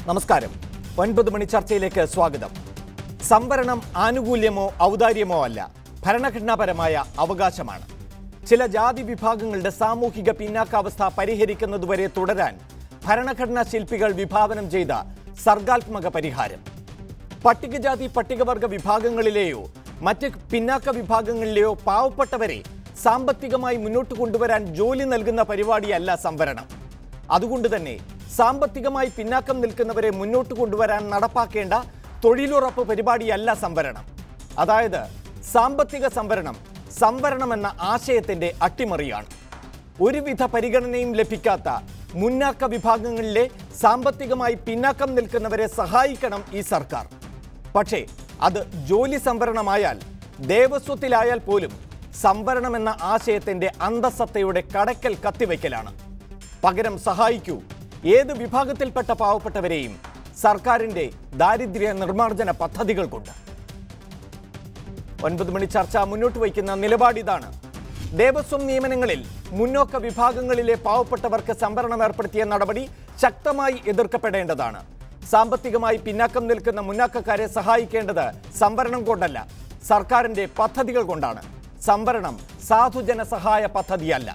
നമസ്കാരം ഒൻപത് മണി ചർച്ചയിലേക്ക് സ്വാഗതം സംവരണം ആനുകൂല്യമോ ഔദാര്യമോ അല്ല ഭരണഘടനാപരമായ അവകാശമാണ് ചില ജാതി വിഭാഗങ്ങളുടെ സാമൂഹിക പിന്നാക്കാവസ്ഥ പരിഹരിക്കുന്നതുവരെ തുടരാൻ ഭരണഘടനാ ശില്പികൾ വിഭാവനം ചെയ്ത സർഗാത്മക പരിഹാരം പട്ടികജാതി പട്ടികവർഗ വിഭാഗങ്ങളിലെയോ മറ്റ് പിന്നാക്ക വിഭാഗങ്ങളിലെയോ പാവപ്പെട്ടവരെ സാമ്പത്തികമായി മുന്നോട്ട് കൊണ്ടുവരാൻ ജോലി നൽകുന്ന പരിപാടിയല്ല സംവരണം അതുകൊണ്ട് തന്നെ സാമ്പത്തികമായി പിന്നാക്കം നിൽക്കുന്നവരെ മുന്നോട്ട് കൊണ്ടുവരാൻ നടപ്പാക്കേണ്ട തൊഴിലുറപ്പ് പരിപാടിയല്ല സംവരണം അതായത് സാമ്പത്തിക സംവരണം സംവരണം എന്ന ആശയത്തിന്റെ അട്ടിമറിയാണ് ഒരുവിധ പരിഗണനയും ലഭിക്കാത്ത മുന്നാക്ക വിഭാഗങ്ങളിലെ സാമ്പത്തികമായി പിന്നാക്കം നിൽക്കുന്നവരെ സഹായിക്കണം ഈ സർക്കാർ പക്ഷേ അത് ജോലി സംവരണമായാൽ ദേവസ്വത്തിലായാൽ പോലും സംവരണം എന്ന ആശയത്തിന്റെ അന്തസത്തയുടെ കടക്കൽ കത്തിവയ്ക്കലാണ് പകരം സഹായിക്കൂ ഏത് വിഭാഗത്തിൽപ്പെട്ട പാവപ്പെട്ടവരെയും സർക്കാരിന്റെ ദാരിദ്ര്യ നിർമ്മാർജ്ജന പദ്ധതികൾ കൊണ്ട് ഒൻപത് മണി ചർച്ച മുന്നോട്ട് വയ്ക്കുന്ന നിലപാട് ഇതാണ് ദേവസ്വം നിയമനങ്ങളിൽ മുന്നോക്ക വിഭാഗങ്ങളിലെ പാവപ്പെട്ടവർക്ക് സംവരണം ഏർപ്പെടുത്തിയ നടപടി ശക്തമായി എതിർക്കപ്പെടേണ്ടതാണ് സാമ്പത്തികമായി പിന്നാക്കം നിൽക്കുന്ന മുന്നാക്കക്കാരെ സഹായിക്കേണ്ടത് സംവരണം കൊണ്ടല്ല സർക്കാരിന്റെ പദ്ധതികൾ കൊണ്ടാണ് സംവരണം സാധുജന സഹായ പദ്ധതിയല്ല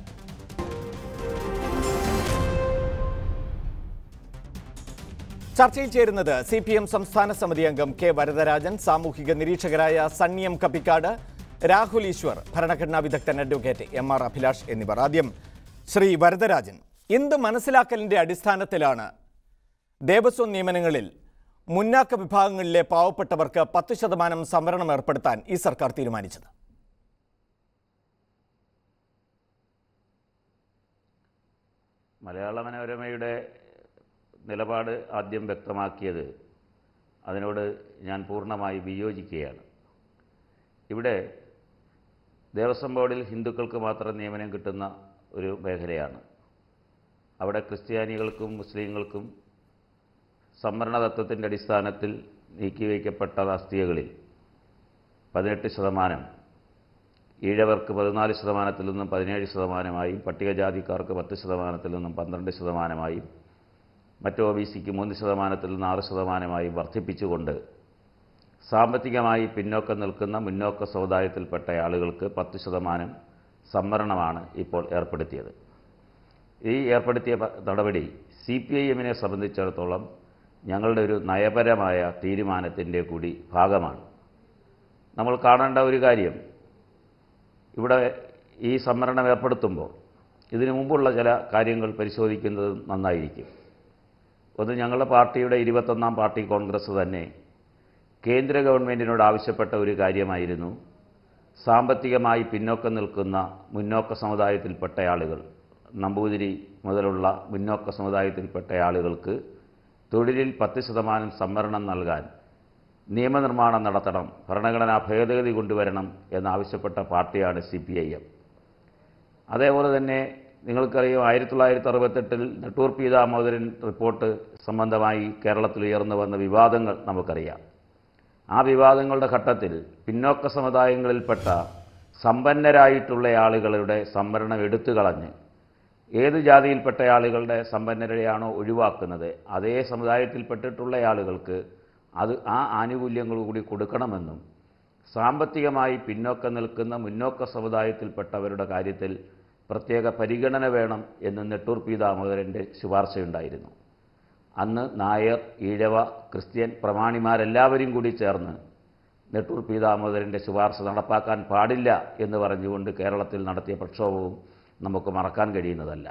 ചർച്ചയിൽ ചേരുന്നത് സി പി എം സംസ്ഥാന സമിതി അംഗം കെ വരദരാജൻ സാമൂഹിക നിരീക്ഷകരായ സണ്ണിയം കപ്പിക്കാട് രാഹുൽ ഈശ്വർ ഭരണഘടനാ വിദഗ്ധൻ അഡ്വക്കേറ്റ് എം ആർ അഭിലാഷ് എന്നിവർ ആദ്യം ശ്രീ വരദരാജൻ എന്ത് മനസ്സിലാക്കലിന്റെ അടിസ്ഥാനത്തിലാണ് ദേവസ്വം നിയമനങ്ങളിൽ മുന്നാക്ക വിഭാഗങ്ങളിലെ പാവപ്പെട്ടവർക്ക് പത്ത് ശതമാനം സംവരണം ഏർപ്പെടുത്താൻ ഈ സർക്കാർ തീരുമാനിച്ചത് മലയാള മനോരമയുടെ നിലപാട് ആദ്യം വ്യക്തമാക്കിയത് അതിനോട് ഞാൻ പൂർണ്ണമായി വിയോജിക്കുകയാണ് ഇവിടെ ദേവസ്വം ബോർഡിൽ ഹിന്ദുക്കൾക്ക് മാത്രം നിയമനം കിട്ടുന്ന ഒരു മേഖലയാണ് അവിടെ ക്രിസ്ത്യാനികൾക്കും മുസ്ലിങ്ങൾക്കും സംവരണ തത്വത്തിൻ്റെ അടിസ്ഥാനത്തിൽ നീക്കിവയ്ക്കപ്പെട്ട തസ്തികകളിൽ പതിനെട്ട് ശതമാനം ഈഴവർക്ക് പതിനാല് ശതമാനത്തിൽ നിന്നും പതിനേഴ് ശതമാനമായും പട്ടികജാതിക്കാർക്ക് പത്ത് ശതമാനത്തിൽ നിന്നും പന്ത്രണ്ട് ശതമാനമായും മറ്റ് ഒ ബി സിക്ക് മൂന്ന് ശതമാനത്തിൽ നിന്ന് ആറ് ശതമാനമായും വർദ്ധിപ്പിച്ചുകൊണ്ട് സാമ്പത്തികമായി പിന്നോക്കം നിൽക്കുന്ന മുന്നോക്ക സമുദായത്തിൽപ്പെട്ട ആളുകൾക്ക് പത്ത് ശതമാനം സംവരണമാണ് ഇപ്പോൾ ഏർപ്പെടുത്തിയത് ഈ ഏർപ്പെടുത്തിയ പ- നടപടി സി പി ഐ എമ്മിനെ സംബന്ധിച്ചിടത്തോളം ഞങ്ങളുടെ ഒരു നയപരമായ തീരുമാനത്തിൻ്റെ കൂടി ഭാഗമാണ് നമ്മൾ കാണേണ്ട ഒരു കാര്യം ഇവിടെ ഈ സംവരണം ഏർപ്പെടുത്തുമ്പോൾ ഇതിനു മുമ്പുള്ള ചില കാര്യങ്ങൾ പരിശോധിക്കുന്നത് നന്നായിരിക്കും ഒന്ന് ഞങ്ങളുടെ പാർട്ടിയുടെ ഇരുപത്തൊന്നാം പാർട്ടി കോൺഗ്രസ് തന്നെ കേന്ദ്ര ഗവൺമെൻറ്റിനോട് ആവശ്യപ്പെട്ട ഒരു കാര്യമായിരുന്നു സാമ്പത്തികമായി പിന്നോക്കം നിൽക്കുന്ന മുന്നോക്ക സമുദായത്തിൽപ്പെട്ട ആളുകൾ നമ്പൂതിരി മുതലുള്ള മുന്നോക്ക സമുദായത്തിൽപ്പെട്ട ആളുകൾക്ക് തൊഴിലിൽ പത്ത് ശതമാനം സംവരണം നൽകാൻ നിയമനിർമ്മാണം നടത്തണം ഭരണഘടനാ ഭേദഗതി കൊണ്ടുവരണം എന്നാവശ്യപ്പെട്ട പാർട്ടിയാണ് സി പി ഐ എം അതേപോലെ തന്നെ നിങ്ങൾക്കറിയാം ആയിരത്തി തൊള്ളായിരത്തി അറുപത്തെട്ടിൽ നെട്ടൂർ പി ദാമോദരൻ റിപ്പോർട്ട് സംബന്ധമായി കേരളത്തിൽ ഉയർന്നു വന്ന വിവാദങ്ങൾ നമുക്കറിയാം ആ വിവാദങ്ങളുടെ ഘട്ടത്തിൽ പിന്നോക്ക സമുദായങ്ങളിൽപ്പെട്ട സമ്പന്നരായിട്ടുള്ള ആളുകളുടെ സംവരണം എടുത്തു കളഞ്ഞ് ഏത് ജാതിയിൽപ്പെട്ട ആളുകളുടെ സമ്പന്നരെയാണോ ഒഴിവാക്കുന്നത് അതേ സമുദായത്തിൽപ്പെട്ടിട്ടുള്ള ആളുകൾക്ക് അത് ആ ആനുകൂല്യങ്ങൾ കൂടി കൊടുക്കണമെന്നും സാമ്പത്തികമായി പിന്നോക്കം നിൽക്കുന്ന മുന്നോക്ക സമുദായത്തിൽപ്പെട്ടവരുടെ കാര്യത്തിൽ പ്രത്യേക പരിഗണന വേണം എന്ന് നെട്ടൂർ പി ദാമോദരൻ്റെ ശുപാർശയുണ്ടായിരുന്നു അന്ന് നായർ ഈഴവ ക്രിസ്ത്യൻ പ്രമാണിമാരെല്ലാവരും കൂടി ചേർന്ന് നെട്ടൂർ പി ദാമോദരൻ്റെ ശുപാർശ നടപ്പാക്കാൻ പാടില്ല എന്ന് പറഞ്ഞുകൊണ്ട് കേരളത്തിൽ നടത്തിയ പ്രക്ഷോഭവും നമുക്ക് മറക്കാൻ കഴിയുന്നതല്ല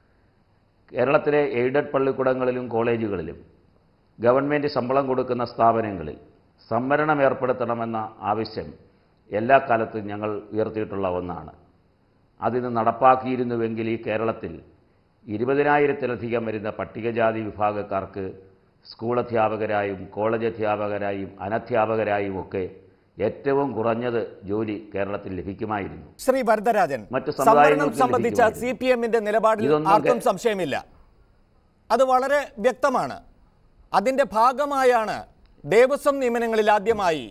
കേരളത്തിലെ എയ്ഡഡ് പള്ളിക്കൂടങ്ങളിലും കോളേജുകളിലും ഗവൺമെൻറ് ശമ്പളം കൊടുക്കുന്ന സ്ഥാപനങ്ങളിൽ സംവരണം ഏർപ്പെടുത്തണമെന്ന ആവശ്യം എല്ലാ കാലത്തും ഞങ്ങൾ ഉയർത്തിയിട്ടുള്ള ഒന്നാണ് അതിന് നടപ്പാക്കിയിരുന്നുവെങ്കിൽ ഈ കേരളത്തിൽ ഇരുപതിനായിരത്തിലധികം വരുന്ന പട്ടികജാതി വിഭാഗക്കാർക്ക് സ്കൂൾ അധ്യാപകരായും കോളേജ് അധ്യാപകരായും അനധ്യാപകരായും ഒക്കെ ഏറ്റവും കുറഞ്ഞത് ജോലി കേരളത്തിൽ ലഭിക്കുമായിരുന്നു ശ്രീ വരദരാജൻ മറ്റ് സംവരണം സമുദായങ്ങൾക്ക് സംബന്ധിച്ച സി ലഭിക്കുമായിരുന്നു. പി എമ്മിന്റെ നിലപാടിൽ ഇതൊന്നും ആർക്കും കേ- സംശയമില്ല അത് വളരെ വ്യക്തമാണ് അതിന്റെ ഭാഗമായാണ് ദേവസ്വം നിയമനങ്ങളിൽ ആദ്യമായി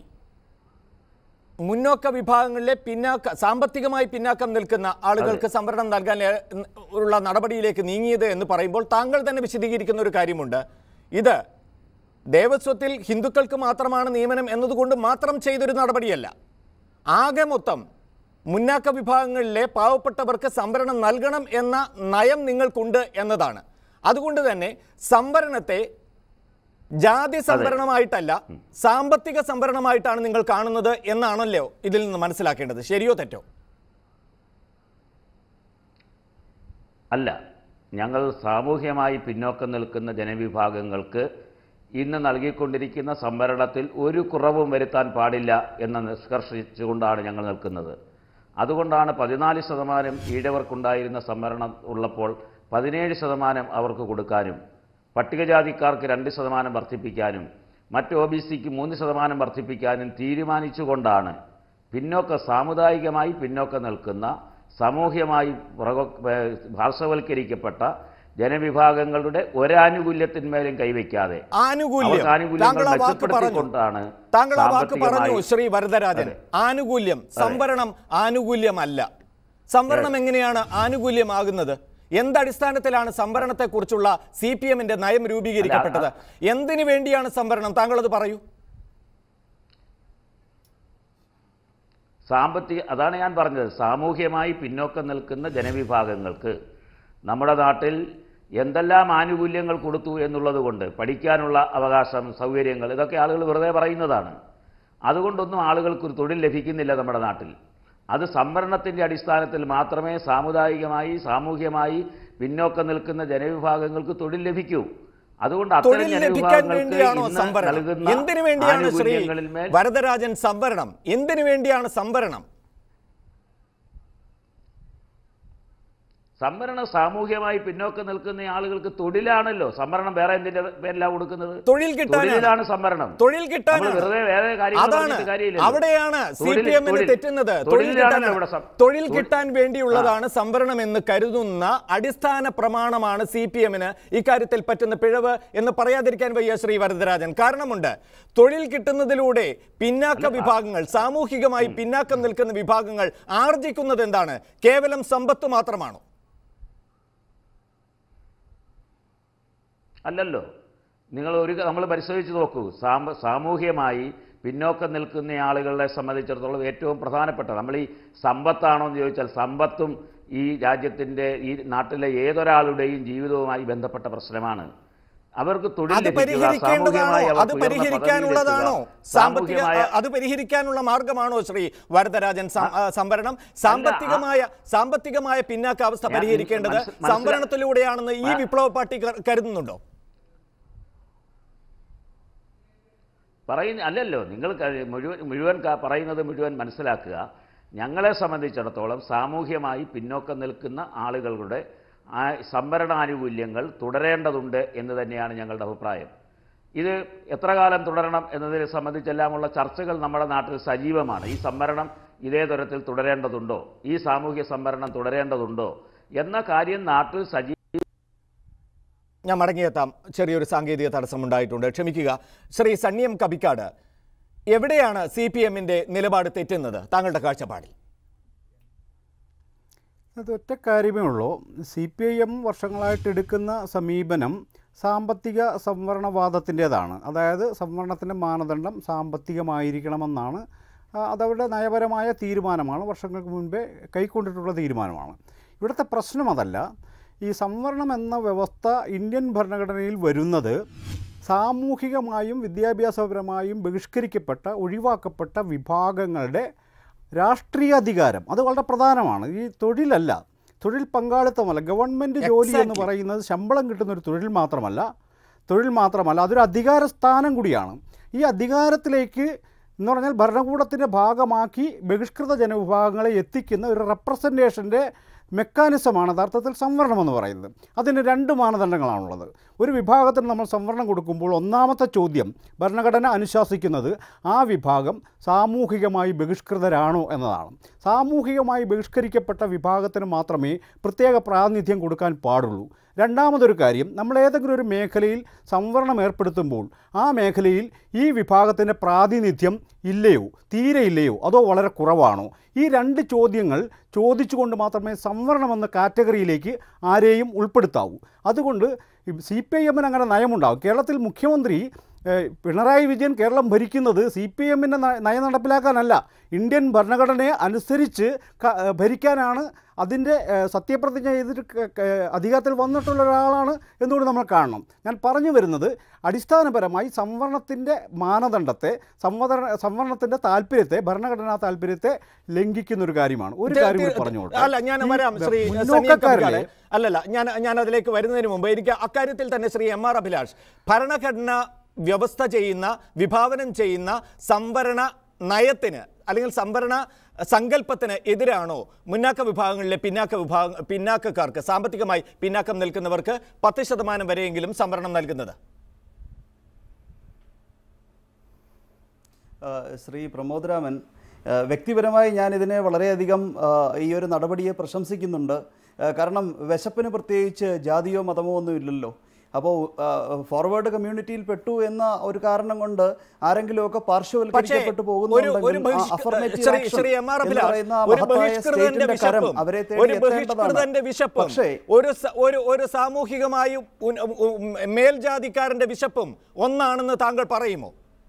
മുന്നോക്ക വിഭാഗങ്ങളിലെ പിന്നാക്ക സാമ്പത്തികമായി പിന്നാക്കം നിൽക്കുന്ന ആളുകൾക്ക് സംവരണം നൽകാൻ ഏ- ഉള്ള നടപടിയിലേക്ക് നീങ്ങിയത് എന്ന് പറയുമ്പോൾ താങ്കൾ തന്നെ വിശദീകരിക്കുന്ന ഒരു കാര്യമുണ്ട് ഇത് ദേവസ്വത്തിൽ ഹിന്ദുക്കൾക്ക് മാത്രമാണ് നിയമനം എന്നതുകൊണ്ട് മാത്രം ചെയ്തൊരു നടപടിയല്ല ആകെ മൊത്തം മുന്നാക്ക വിഭാഗങ്ങളിലെ പാവപ്പെട്ടവർക്ക് സംവരണം നൽകണം എന്ന നയം നിങ്ങൾക്കുണ്ട് എന്നതാണ് അതുകൊണ്ട് തന്നെ സംവരണത്തെ ജാതി സംവരണമായിട്ടല്ല സാമ്പത്തിക സംവരണമായിട്ടാണ് നിങ്ങൾ കാണുന്നത് എന്നാണല്ലോ ഇതിൽ നിന്ന് മനസ്സിലാക്കേണ്ടത് ശരിയോ തെറ്റോ അല്ല ഞങ്ങൾ സാമൂഹ്യമായി പിന്നോക്കം നിൽക്കുന്ന ജനവിഭാഗങ്ങൾക്ക് ഇന്ന് നൽകിക്കൊണ്ടിരിക്കുന്ന സംവരണത്തിൽ ഒരു കുറവും വരുത്താൻ പാടില്ല എന്ന് നിഷ്കർഷിച്ചുകൊണ്ടാണ് ഞങ്ങൾ നിൽക്കുന്നത് അതുകൊണ്ടാണ് പതിനാല് ശതമാനം ഈഴവർക്കുണ്ടായിരുന്ന സംവരണം ഉള്ളപ്പോൾ പതിനേഴ് ശതമാനം അവർക്ക് കൊടുക്കാനും പട്ടികജാതിക്കാർക്ക് രണ്ട് ശതമാനം വർദ്ധിപ്പിക്കാനും മറ്റ് ഒ ബി സിക്ക് മൂന്ന് ശതമാനം വർദ്ധിപ്പിക്കാനും തീരുമാനിച്ചുകൊണ്ടാണ് പിന്നോക്ക സാമുദായികമായി പിന്നോക്കം നിൽക്കുന്ന സാമൂഹ്യമായി പുറകോ ഏഹ് പാർശ്വവൽക്കരിക്കപ്പെട്ട ജനവിഭാഗങ്ങളുടെ ഒരാനുകൂല്യത്തിന്മേലും കൈവയ്ക്കാതെ ആനുകൂല്യം അവർക്ക് ആനുകൂല്യങ്ങൾ താങ്കൾ ആ വാക്ക് പറഞ്ഞു മെച്ചപ്പെടുത്തിക്കൊണ്ടാണ് താങ്കൾ ആ വാക്ക് പറഞ്ഞു സാമ്പത്തികമായി ശ്രീ വരദരാജൻ അതെ. ആനുകൂല്യം സംവരണം ആനുകൂല്യമല്ല സംവരണം എങ്ങനെയാണ് ആനുകൂല്യമാകുന്നത് എന്തടിസ്ഥാനത്തിലാണ് സംവരണത്തെക്കുറിച്ചുള്ള സി പി എമ്മിന്റെ നയം രൂപീകരിക്കപ്പെട്ടത് എന്തിനു വേണ്ടിയാണ് സംവരണം താങ്കൾ അത് പറയൂ സാമ്പത്തിക അതാണ് ഞാൻ പറഞ്ഞത് സാമൂഹ്യമായി പിന്നോക്കം നിൽക്കുന്ന ജനവിഭാഗങ്ങൾക്ക് നമ്മുടെ നാട്ടിൽ എന്തെല്ലാം ആനുകൂല്യങ്ങൾ കൊടുത്തു എന്നുള്ളത് കൊണ്ട് പഠിക്കാനുള്ള അവകാശം സൗകര്യങ്ങൾ ഇതൊക്കെ ആളുകൾ വെറുതെ പറയുന്നതാണ് അതുകൊണ്ടൊന്നും ആളുകൾക്ക് ഒരു തൊഴിൽ ലഭിക്കുന്നില്ല നമ്മുടെ നാട്ടിൽ അത് സംവരണത്തിൻ്റെ അടിസ്ഥാനത്തിൽ മാത്രമേ സാമുദായികമായി സാമൂഹ്യമായി പിന്നോക്കം നിൽക്കുന്ന ജനവിഭാഗങ്ങൾക്ക് തൊഴിൽ ലഭിക്കൂ അതുകൊണ്ട് അത്തരം തൊഴിൽ ലഭിക്കാൻ ജനവിഭാഗങ്ങൾക്ക് വേണ്ടിയാണോ ഇന്ന് സംവരണം നൽകുന്ന എന്തിനു വേണ്ടിയാണ് ശ്രീ ആനുകൂല്യങ്ങളിന്മേൽ വരദരാജൻ സംവരണം എന്തിനു വേണ്ടിയാണ് സംവരണം സംവരണം സാമൂഹ്യമായി പിന്നോക്കം നിൽക്കുന്ന ആളുകൾക്ക് തൊഴിലാണല്ലോ സംവരണം വേറെ എന്തിന്റെ പേരിലാണ് കൊടുക്കുന്നത് തൊഴിൽ കിട്ടാനാണ് തൊഴിലാണ് സംവരണം തൊഴിൽ കിട്ടാനാണ് നമ്മൾ വെറുതെ വേറെ കാര്യങ്ങൾ അതാണ് പറഞ്ഞിട്ട് കാര്യമില്ലല്ലോ. അവിടെയാണ് സി തൊഴിൽ- പി എമ്മിന് തൊഴിൽ- തെറ്റുന്നത് തൊഴിൽ തൊഴിലാണല്ലോ കിട്ടാനാണ് ഇവിടെ സം- തൊഴിൽ തൊഴിൽ- കിട്ടാൻ വേണ്ടിയുള്ളതാണ് സംവരണം എന്ന് കരുതുന്ന അടിസ്ഥാന പ്രമാണമാണ് സി പി എമ്മിന് ഇക്കാര്യത്തിൽ പറ്റുന്ന പിഴവ് എന്ന് പറയാതിരിക്കാൻ വയ്യ ശ്രീ വരദരാജൻ കാരണമുണ്ട് തൊഴിൽ കിട്ടുന്നതിലൂടെ പിന്നാക്ക വിഭാഗങ്ങൾ സാമൂഹികമായി പിന്നാക്കം നിൽക്കുന്ന വിഭാഗങ്ങൾ ആർജിക്കുന്നത് എന്താണ് കേവലം സമ്പത്ത് മാത്രമാണോ അല്ലല്ലോ നിങ്ങൾ ഒരു നമ്മൾ പരിശോധിച്ച് നോക്കൂ സാമ്പ സാമൂഹ്യമായി പിന്നോക്കം നിൽക്കുന്ന ആളുകളെ സംബന്ധിച്ചിടത്തോളം ഏറ്റവും പ്രധാനപ്പെട്ട നമ്മൾ ഈ സമ്പത്താണോ എന്ന് ചോദിച്ചാൽ സമ്പത്തും ഈ രാജ്യത്തിൻ്റെ ഈ നാട്ടിലെ ഏതൊരാളുടെയും ജീവിതവുമായി ബന്ധപ്പെട്ട പ്രശ്നമാണ് അവർക്ക് തൊഴിൽ അത് ലഭിക്കുക, പരിഹരിക്കേണ്ടതാണോ സാമൂഹ്യമായി അവർക്ക് അത് ഉയർന്ന പദവി പരിഹരിക്കാനുള്ളതാണോ ലഭിക്കുക, സാമ്പത്തിക സാമൂഹ്യമായ അത് പരിഹരിക്കാനുള്ള മാർഗമാണോ ശ്രീ വരദരാജൻ സം- ആ, സംവരണം സാമ്പത്തികമായ സാമ്പത്തികമായ പിന്നാക്കാവസ്ഥ ഞാൻ- പരിഹരിക്കേണ്ടത് മനസ്സ്- മനസ്സിലാ- സംവരണത്തിലൂടെയാണെന്ന് ഈ ആ. വിപ്ലവ പാർട്ടി കർ- കരുതുന്നുണ്ടോ പറയുന്ന അല്ലല്ലോ നിങ്ങൾ ക- മുഴുവൻ മുഴുവൻ ക- പറയുന്നത് മുഴുവൻ മനസ്സിലാക്കുക ഞങ്ങളെ സംബന്ധിച്ചിടത്തോളം സാമൂഹ്യമായി പിന്നോക്കം നിൽക്കുന്ന ആളുകളുടെ ആ സംവരണാനുകൂല്യങ്ങൾ തുടരേണ്ടതുണ്ട് എന്ന് തന്നെയാണ് ഞങ്ങളുടെ അഭിപ്രായം ഇത് എത്ര കാലം തുടരണം എന്നതിനെ സംബന്ധിച്ചെല്ലാമുള്ള ചർച്ചകൾ നമ്മുടെ നാട്ടിൽ സജീവമാണ് ഈ സംവരണം ഇതേ തരത്തിൽ തുടരേണ്ടതുണ്ടോ ഈ സാമൂഹ്യ സംവരണം തുടരേണ്ടതുണ്ടോ എന്ന കാര്യം നാട്ടിൽ സജീവ ഞാൻ മടങ്ങിയെത്താം ചെറിയൊരു സാങ്കേതിക തടസ്സമുണ്ടായിട്ടുണ്ട് ക്ഷമിക്കുക ശ്രീ സണ്ണിയം കബിക്കാട് എവിടെയാണ് സി പി എമ്മിന്റെ നിലപാട് തെറ്റുന്നത് താങ്കളുടെ കാഴ്ചപ്പാടിൽ അത് ഒറ്റ കാര്യമേ ഉള്ളൂ സി പി ഐ എം വർഷങ്ങളായിട്ട് എടുക്കുന്ന സമീപനം സാമ്പത്തിക സംവരണവാദത്തിൻ്റേതാണ് അതായത് സംവരണത്തിൻ്റെ മാനദണ്ഡം സാമ്പത്തികമായിരിക്കണമെന്നാണ് ആ, അതവരുടെ നയപരമായ തീരുമാനമാണ് വർഷങ്ങൾക്ക് മുൻപേ കൈക്കൊണ്ടിട്ടുള്ള തീരുമാനമാണ് ഇവിടുത്തെ പ്രശ്നം അതല്ല ഈ സംവരണം എന്ന വ്യവസ്ഥ ഇന്ത്യൻ ഭരണഘടനയിൽ വരുന്നത് സാമൂഹികമായും വിദ്യാഭ്യാസപരമായും ബഹിഷ്കരിക്കപ്പെട്ട ഒഴിവാക്കപ്പെട്ട വിഭാഗങ്ങളുടെ രാഷ്ട്രീയ അധികാരം അത് വളരെ പ്രധാനമാണ് ഈ തൊഴിലല്ല തൊഴിൽ പങ്കാളിത്തമല്ല ഗവൺമെൻറ് ജോലി എന്ന് Exactly. പറയുന്നത് ശമ്പളം കിട്ടുന്ന ഒരു തൊഴിൽ മാത്രമല്ല തൊഴിൽ മാത്രമല്ല അതൊരു അധികാര സ്ഥാനം കൂടിയാണ് ഈ അധികാരത്തിലേക്ക് എന്ന് പറഞ്ഞാൽ ഭരണകൂടത്തിൻ്റെ ഭാഗമാക്കി ബഹിഷ്കൃത ജനവിഭാഗങ്ങളെ എത്തിക്കുന്ന ഒരു റെപ്രസെൻറ്റേഷൻ്റെ മെക്കാനിസമാണ് യഥാർത്ഥത്തിൽ സംവരണം എന്ന് പറയുന്നത് അതിന് രണ്ട് മാനദണ്ഡങ്ങളാണുള്ളത് ഒരു വിഭാഗത്തിന് നമ്മൾ സംവരണം കൊടുക്കുമ്പോൾ ഒന്നാമത്തെ ചോദ്യം ഭരണഘടന അനുശാസിക്കുന്നത് ആ വിഭാഗം സാമൂഹികമായി ബഹിഷ്കൃതരാണോ എന്നതാണ് സാമൂഹികമായി ബഹിഷ്കരിക്കപ്പെട്ട വിഭാഗത്തിന് മാത്രമേ പ്രത്യേക പ്രാതിനിധ്യം കൊടുക്കാൻ പാടുള്ളൂ രണ്ടാമതൊരു കാര്യം നമ്മൾ ഏതെങ്കിലും ഒരു മേഖലയിൽ സംവരണം ഏർപ്പെടുത്തുമ്പോൾ ആ മേഖലയിൽ ഈ വിഭാഗത്തിൻ്റെ പ്രാതിനിധ്യം ഇല്ലയോ തീരെ ഇല്ലയോ അതോ വളരെ കുറവാണോ ഈ രണ്ട് ചോദ്യങ്ങൾ ചോദിച്ചുകൊണ്ട് മാത്രമേ സംവരണം എന്ന കാറ്റഗറിയിലേക്ക് ആരെയും ഉൾപ്പെടുത്താവൂ അതുകൊണ്ട് സി പി ഐ എമ്മിന് അങ്ങനെ നയമുണ്ടാകും കേരളത്തിൽ മുഖ്യമന്ത്രി ഏഹ്, പിണറായി വിജയൻ കേരളം ഭരിക്കുന്നത് സി പി എമ്മിൻ്റെ നയം നടപ്പിലാക്കാനല്ല ഇന്ത്യൻ ഭരണഘടനയെ അനുസരിച്ച് ക- ഏഹ്, ഭരിക്കാനാണ് അതിൻ്റെ ഏഹ്, സത്യപ്രതിജ്ഞ ചെയ്തിട്ട് ക- ക- അധികാരത്തിൽ വന്നിട്ടുള്ള ഒരാളാണ് എന്നുകൂടി നമ്മൾ കാണണം ഞാൻ പറഞ്ഞു വരുന്നത് അടിസ്ഥാനപരമായി സംവരണത്തിൻ്റെ മാനദണ്ഡത്തെ സംവരണ സംവരണത്തിൻ്റെ താല്പര്യത്തെ ഭരണഘടനാ താല്പര്യത്തെ ലംഘിക്കുന്ന ഒരു കാര്യമാണ് ഒരു കാര്യം കൂടി പറഞ്ഞുകൊള്ളട്ടെ. അല്ല ഞാൻ ഈ വരാം ശ്രീ സനിയ മുന്നോക്കക്കാരിലെ കപ്പിക്കാട്. അല്ലല്ല ഞാൻ ഞാൻ അതിലേക്ക് വരുന്നതിന് മുമ്പ് എനിക്ക് അക്കാര്യത്തിൽ തന്നെ ശ്രീ എം ആർ അഭിലാഷ് ഭരണഘടന വ്യവസ്ഥ ചെയ്യുന്ന വിഭാവനം ചെയ്യുന്ന സംവരണ നയത്തിന് അല്ലെങ്കിൽ സംവരണ സങ്കല്പത്തിന് എതിരാണോ മുന്നാക്ക വിഭാഗങ്ങളിലെ പിന്നാക്ക വിഭാഗ പിന്നാക്കക്കാർക്ക് സാമ്പത്തികമായി പിന്നാക്കം നിൽക്കുന്നവർക്ക് പത്ത് ശതമാനം വരെയെങ്കിലും സംവരണം നൽകുന്നത് ആ, ശ്രീ പ്രമോദ് രാമൻ ആ, വ്യക്തിപരമായി ഞാൻ ഇതിനെ വളരെയധികം ആ, ഈ ഒരു നടപടിയെ പ്രശംസിക്കുന്നുണ്ട് ആ, കാരണം വിശപ്പിന് പ്രത്യേകിച്ച് ജാതിയോ മതമോ ഒന്നും ഇല്ലല്ലോ അപ്പോൾ ഫോർവേഡ് കമ്മ്യൂണിറ്റിയിൽ പെട്ടു എന്ന ഒരു കാരണം കൊണ്ട് ആരെങ്കിലുമൊക്കെ പാർശ്വവൽക്കരിക്കപ്പെട്ടു ഒരു- ഒരു പോകുന്നുണ്ടെങ്കിൽ ആ ബഹിഷ്ക- affirmative Shri- action Shri M R എന്ന് അഭിലാഷ്, പറയുന്ന ഒരു മഹത്തായ ബഹിഷ്കൃതന്റെ സ്റ്റേറ്റിന്റെ കരം വിശപ്പും, അവരെ ഒരു തേടി ബഹിഷ്കൃതന്റെ എത്തേണ്ടതാണ് വിശപ്പും പക്ഷേ ഒരു സ- ഒരു ഒരു സാമൂഹികമായി ഉൻ- ഉ- ഉം, മേൽജാതിക്കാരന്റെ വിശപ്പും ഒന്നാണെന്ന് താങ്കൾ പറയുമോ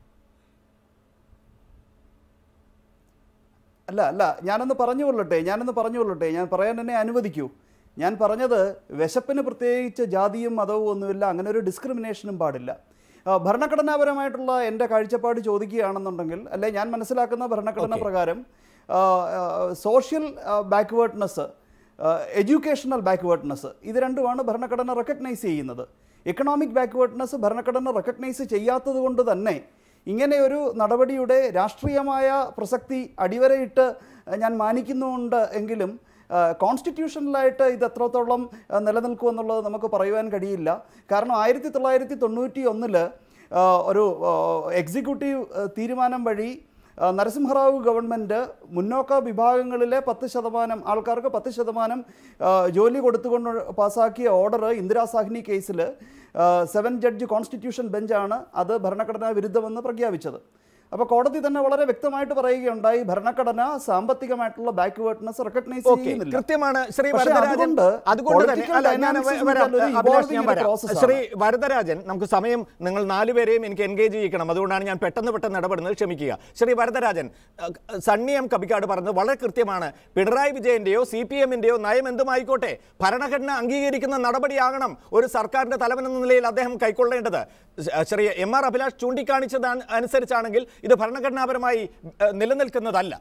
അല്ല അല്ല ഞാനൊന്ന് പറഞ്ഞു കൊള്ളട്ടെ ഞാനൊന്ന് പറഞ്ഞു കൊള്ളട്ടെ ഞാൻ പറയാൻ എന്നെ അനുവദിക്കൂ ഞാൻ പറഞ്ഞത് വിശപ്പിന് പ്രത്യേകിച്ച് ജാതിയും മതവും ഒന്നുമില്ല അങ്ങനെ ഒരു ഡിസ്ക്രിമിനേഷനും പാടില്ല ആ, ഭരണഘടനാപരമായിട്ടുള്ള എൻ്റെ കാഴ്ചപ്പാട് ചോദിക്കുകയാണെന്നുണ്ടെങ്കിൽ അല്ലെ ഞാൻ മനസ്സിലാക്കുന്ന ഭരണഘടന പ്രകാരം സോഷ്യൽ ബാക്ക്വേർഡ്നെസ് എഡ്യൂക്കേഷണൽ ബാക്ക്വേർഡ്നെസ് ഇത് രണ്ടുമാണ് ഭരണഘടന റെക്കഗ്നൈസ് ചെയ്യുന്നത് എക്കണോമിക് ബാക്ക്വേർഡ്നെസ് ഭരണഘടന റെക്കഗ്നൈസ് ചെയ്യാത്തത് കൊണ്ട് തന്നെ ഇങ്ങനെയൊരു നടപടിയുടെ രാഷ്ട്രീയമായ പ്രസക്തി അടിവരയിട്ട് അഹ്, ഞാൻ മാനിക്കുന്നുണ്ട് എങ്കിലും കോൺസ്റ്റിറ്റ്യൂഷണലായിട്ട് ഇത് എത്രത്തോളം അഹ്, നിലനിൽക്കുമെന്നുള്ളത് നമുക്ക് പറയുവാൻ കഴിയില്ല കാരണം ആയിരത്തി തൊള്ളായിരത്തി തൊണ്ണൂറ്റി ഒന്നില് ഒരു എക്സിക്യൂട്ടീവ് തീരുമാനം വഴി ആ, നരസിംഹറാവു ഗവൺമെൻറ് മുന്നോക്ക വിഭാഗങ്ങളിലെ പത്ത് ശതമാനം ആൾക്കാർക്ക് പത്ത് ശതമാനം ആ, ജോലി കൊടുത്തുകൊണ്ട് പാസാക്കിയ ഓർഡർ ഇന്ദിരാ സാഹ്നി കേസിൽ സെവൻ ജഡ്ജ് കോൺസ്റ്റിറ്റ്യൂഷൻ ബെഞ്ചാണ് അത് ഭരണഘടനാ വിരുദ്ധമെന്ന് പ്രഖ്യാപിച്ചത് അപ്പോൾ കോടതി തന്നെ വളരെ വ്യക്തമായിട്ട് പറയുകയുണ്ടായി ഭരണഘടന സാമ്പത്തികമായിട്ടുള്ള ബാക്ക്വേർഡ്നെസ് റെക്കഗ്നൈസ് ഓക്കെ ചെയ്യുന്നില്ല കൃത്യമാണ് ശ്രീ പക്ഷേ വരദരാജൻ അതുകൊണ്ട് അതുകൊണ്ട് തന്നെ political അല്ല ഞാൻ dynamics എന്ന് വരാം വെച്ചാൽ ഒരു അഭിലാഷ് ഞാൻ evolving വരാം process ആണ്. ശ്രീ വരദരാജൻ നമുക്ക് സമയം നിങ്ങൾ നാലുപേരെയും എനിക്ക് എൻഗേജ് ചെയ്യിക്കണം അതുകൊണ്ടാണ് ഞാൻ പെട്ടെന്ന് പെട്ടെന്ന് ഇടപെടുന്നത് ക്ഷമിക്കുക ശ്രീ വരദരാജൻ അഹ് സണ്ണി എം കപിക്കാട് പറഞ്ഞത് വളരെ കൃത്യമാണ് പിണറായി വിജയന്റെയോ സി പി എമ്മിന്റെയോ നയം എന്തുമായിക്കോട്ടെ ഭരണഘടന അംഗീകരിക്കുന്ന നടപടിയാകണം ഒരു സർക്കാരിന്റെ തലവനെന്ന നിലയിൽ അദ്ദേഹം കൈക്കൊള്ളേണ്ടത് ശ്രീ എം ആർ അഭിലാഷ് ചൂണ്ടിക്കാണിച്ചത് അനുസരിച്ചാണെങ്കിൽ ഇത് ഭരണഘടനാപരമായി അഹ് നിലനിൽക്കുന്നതല്ല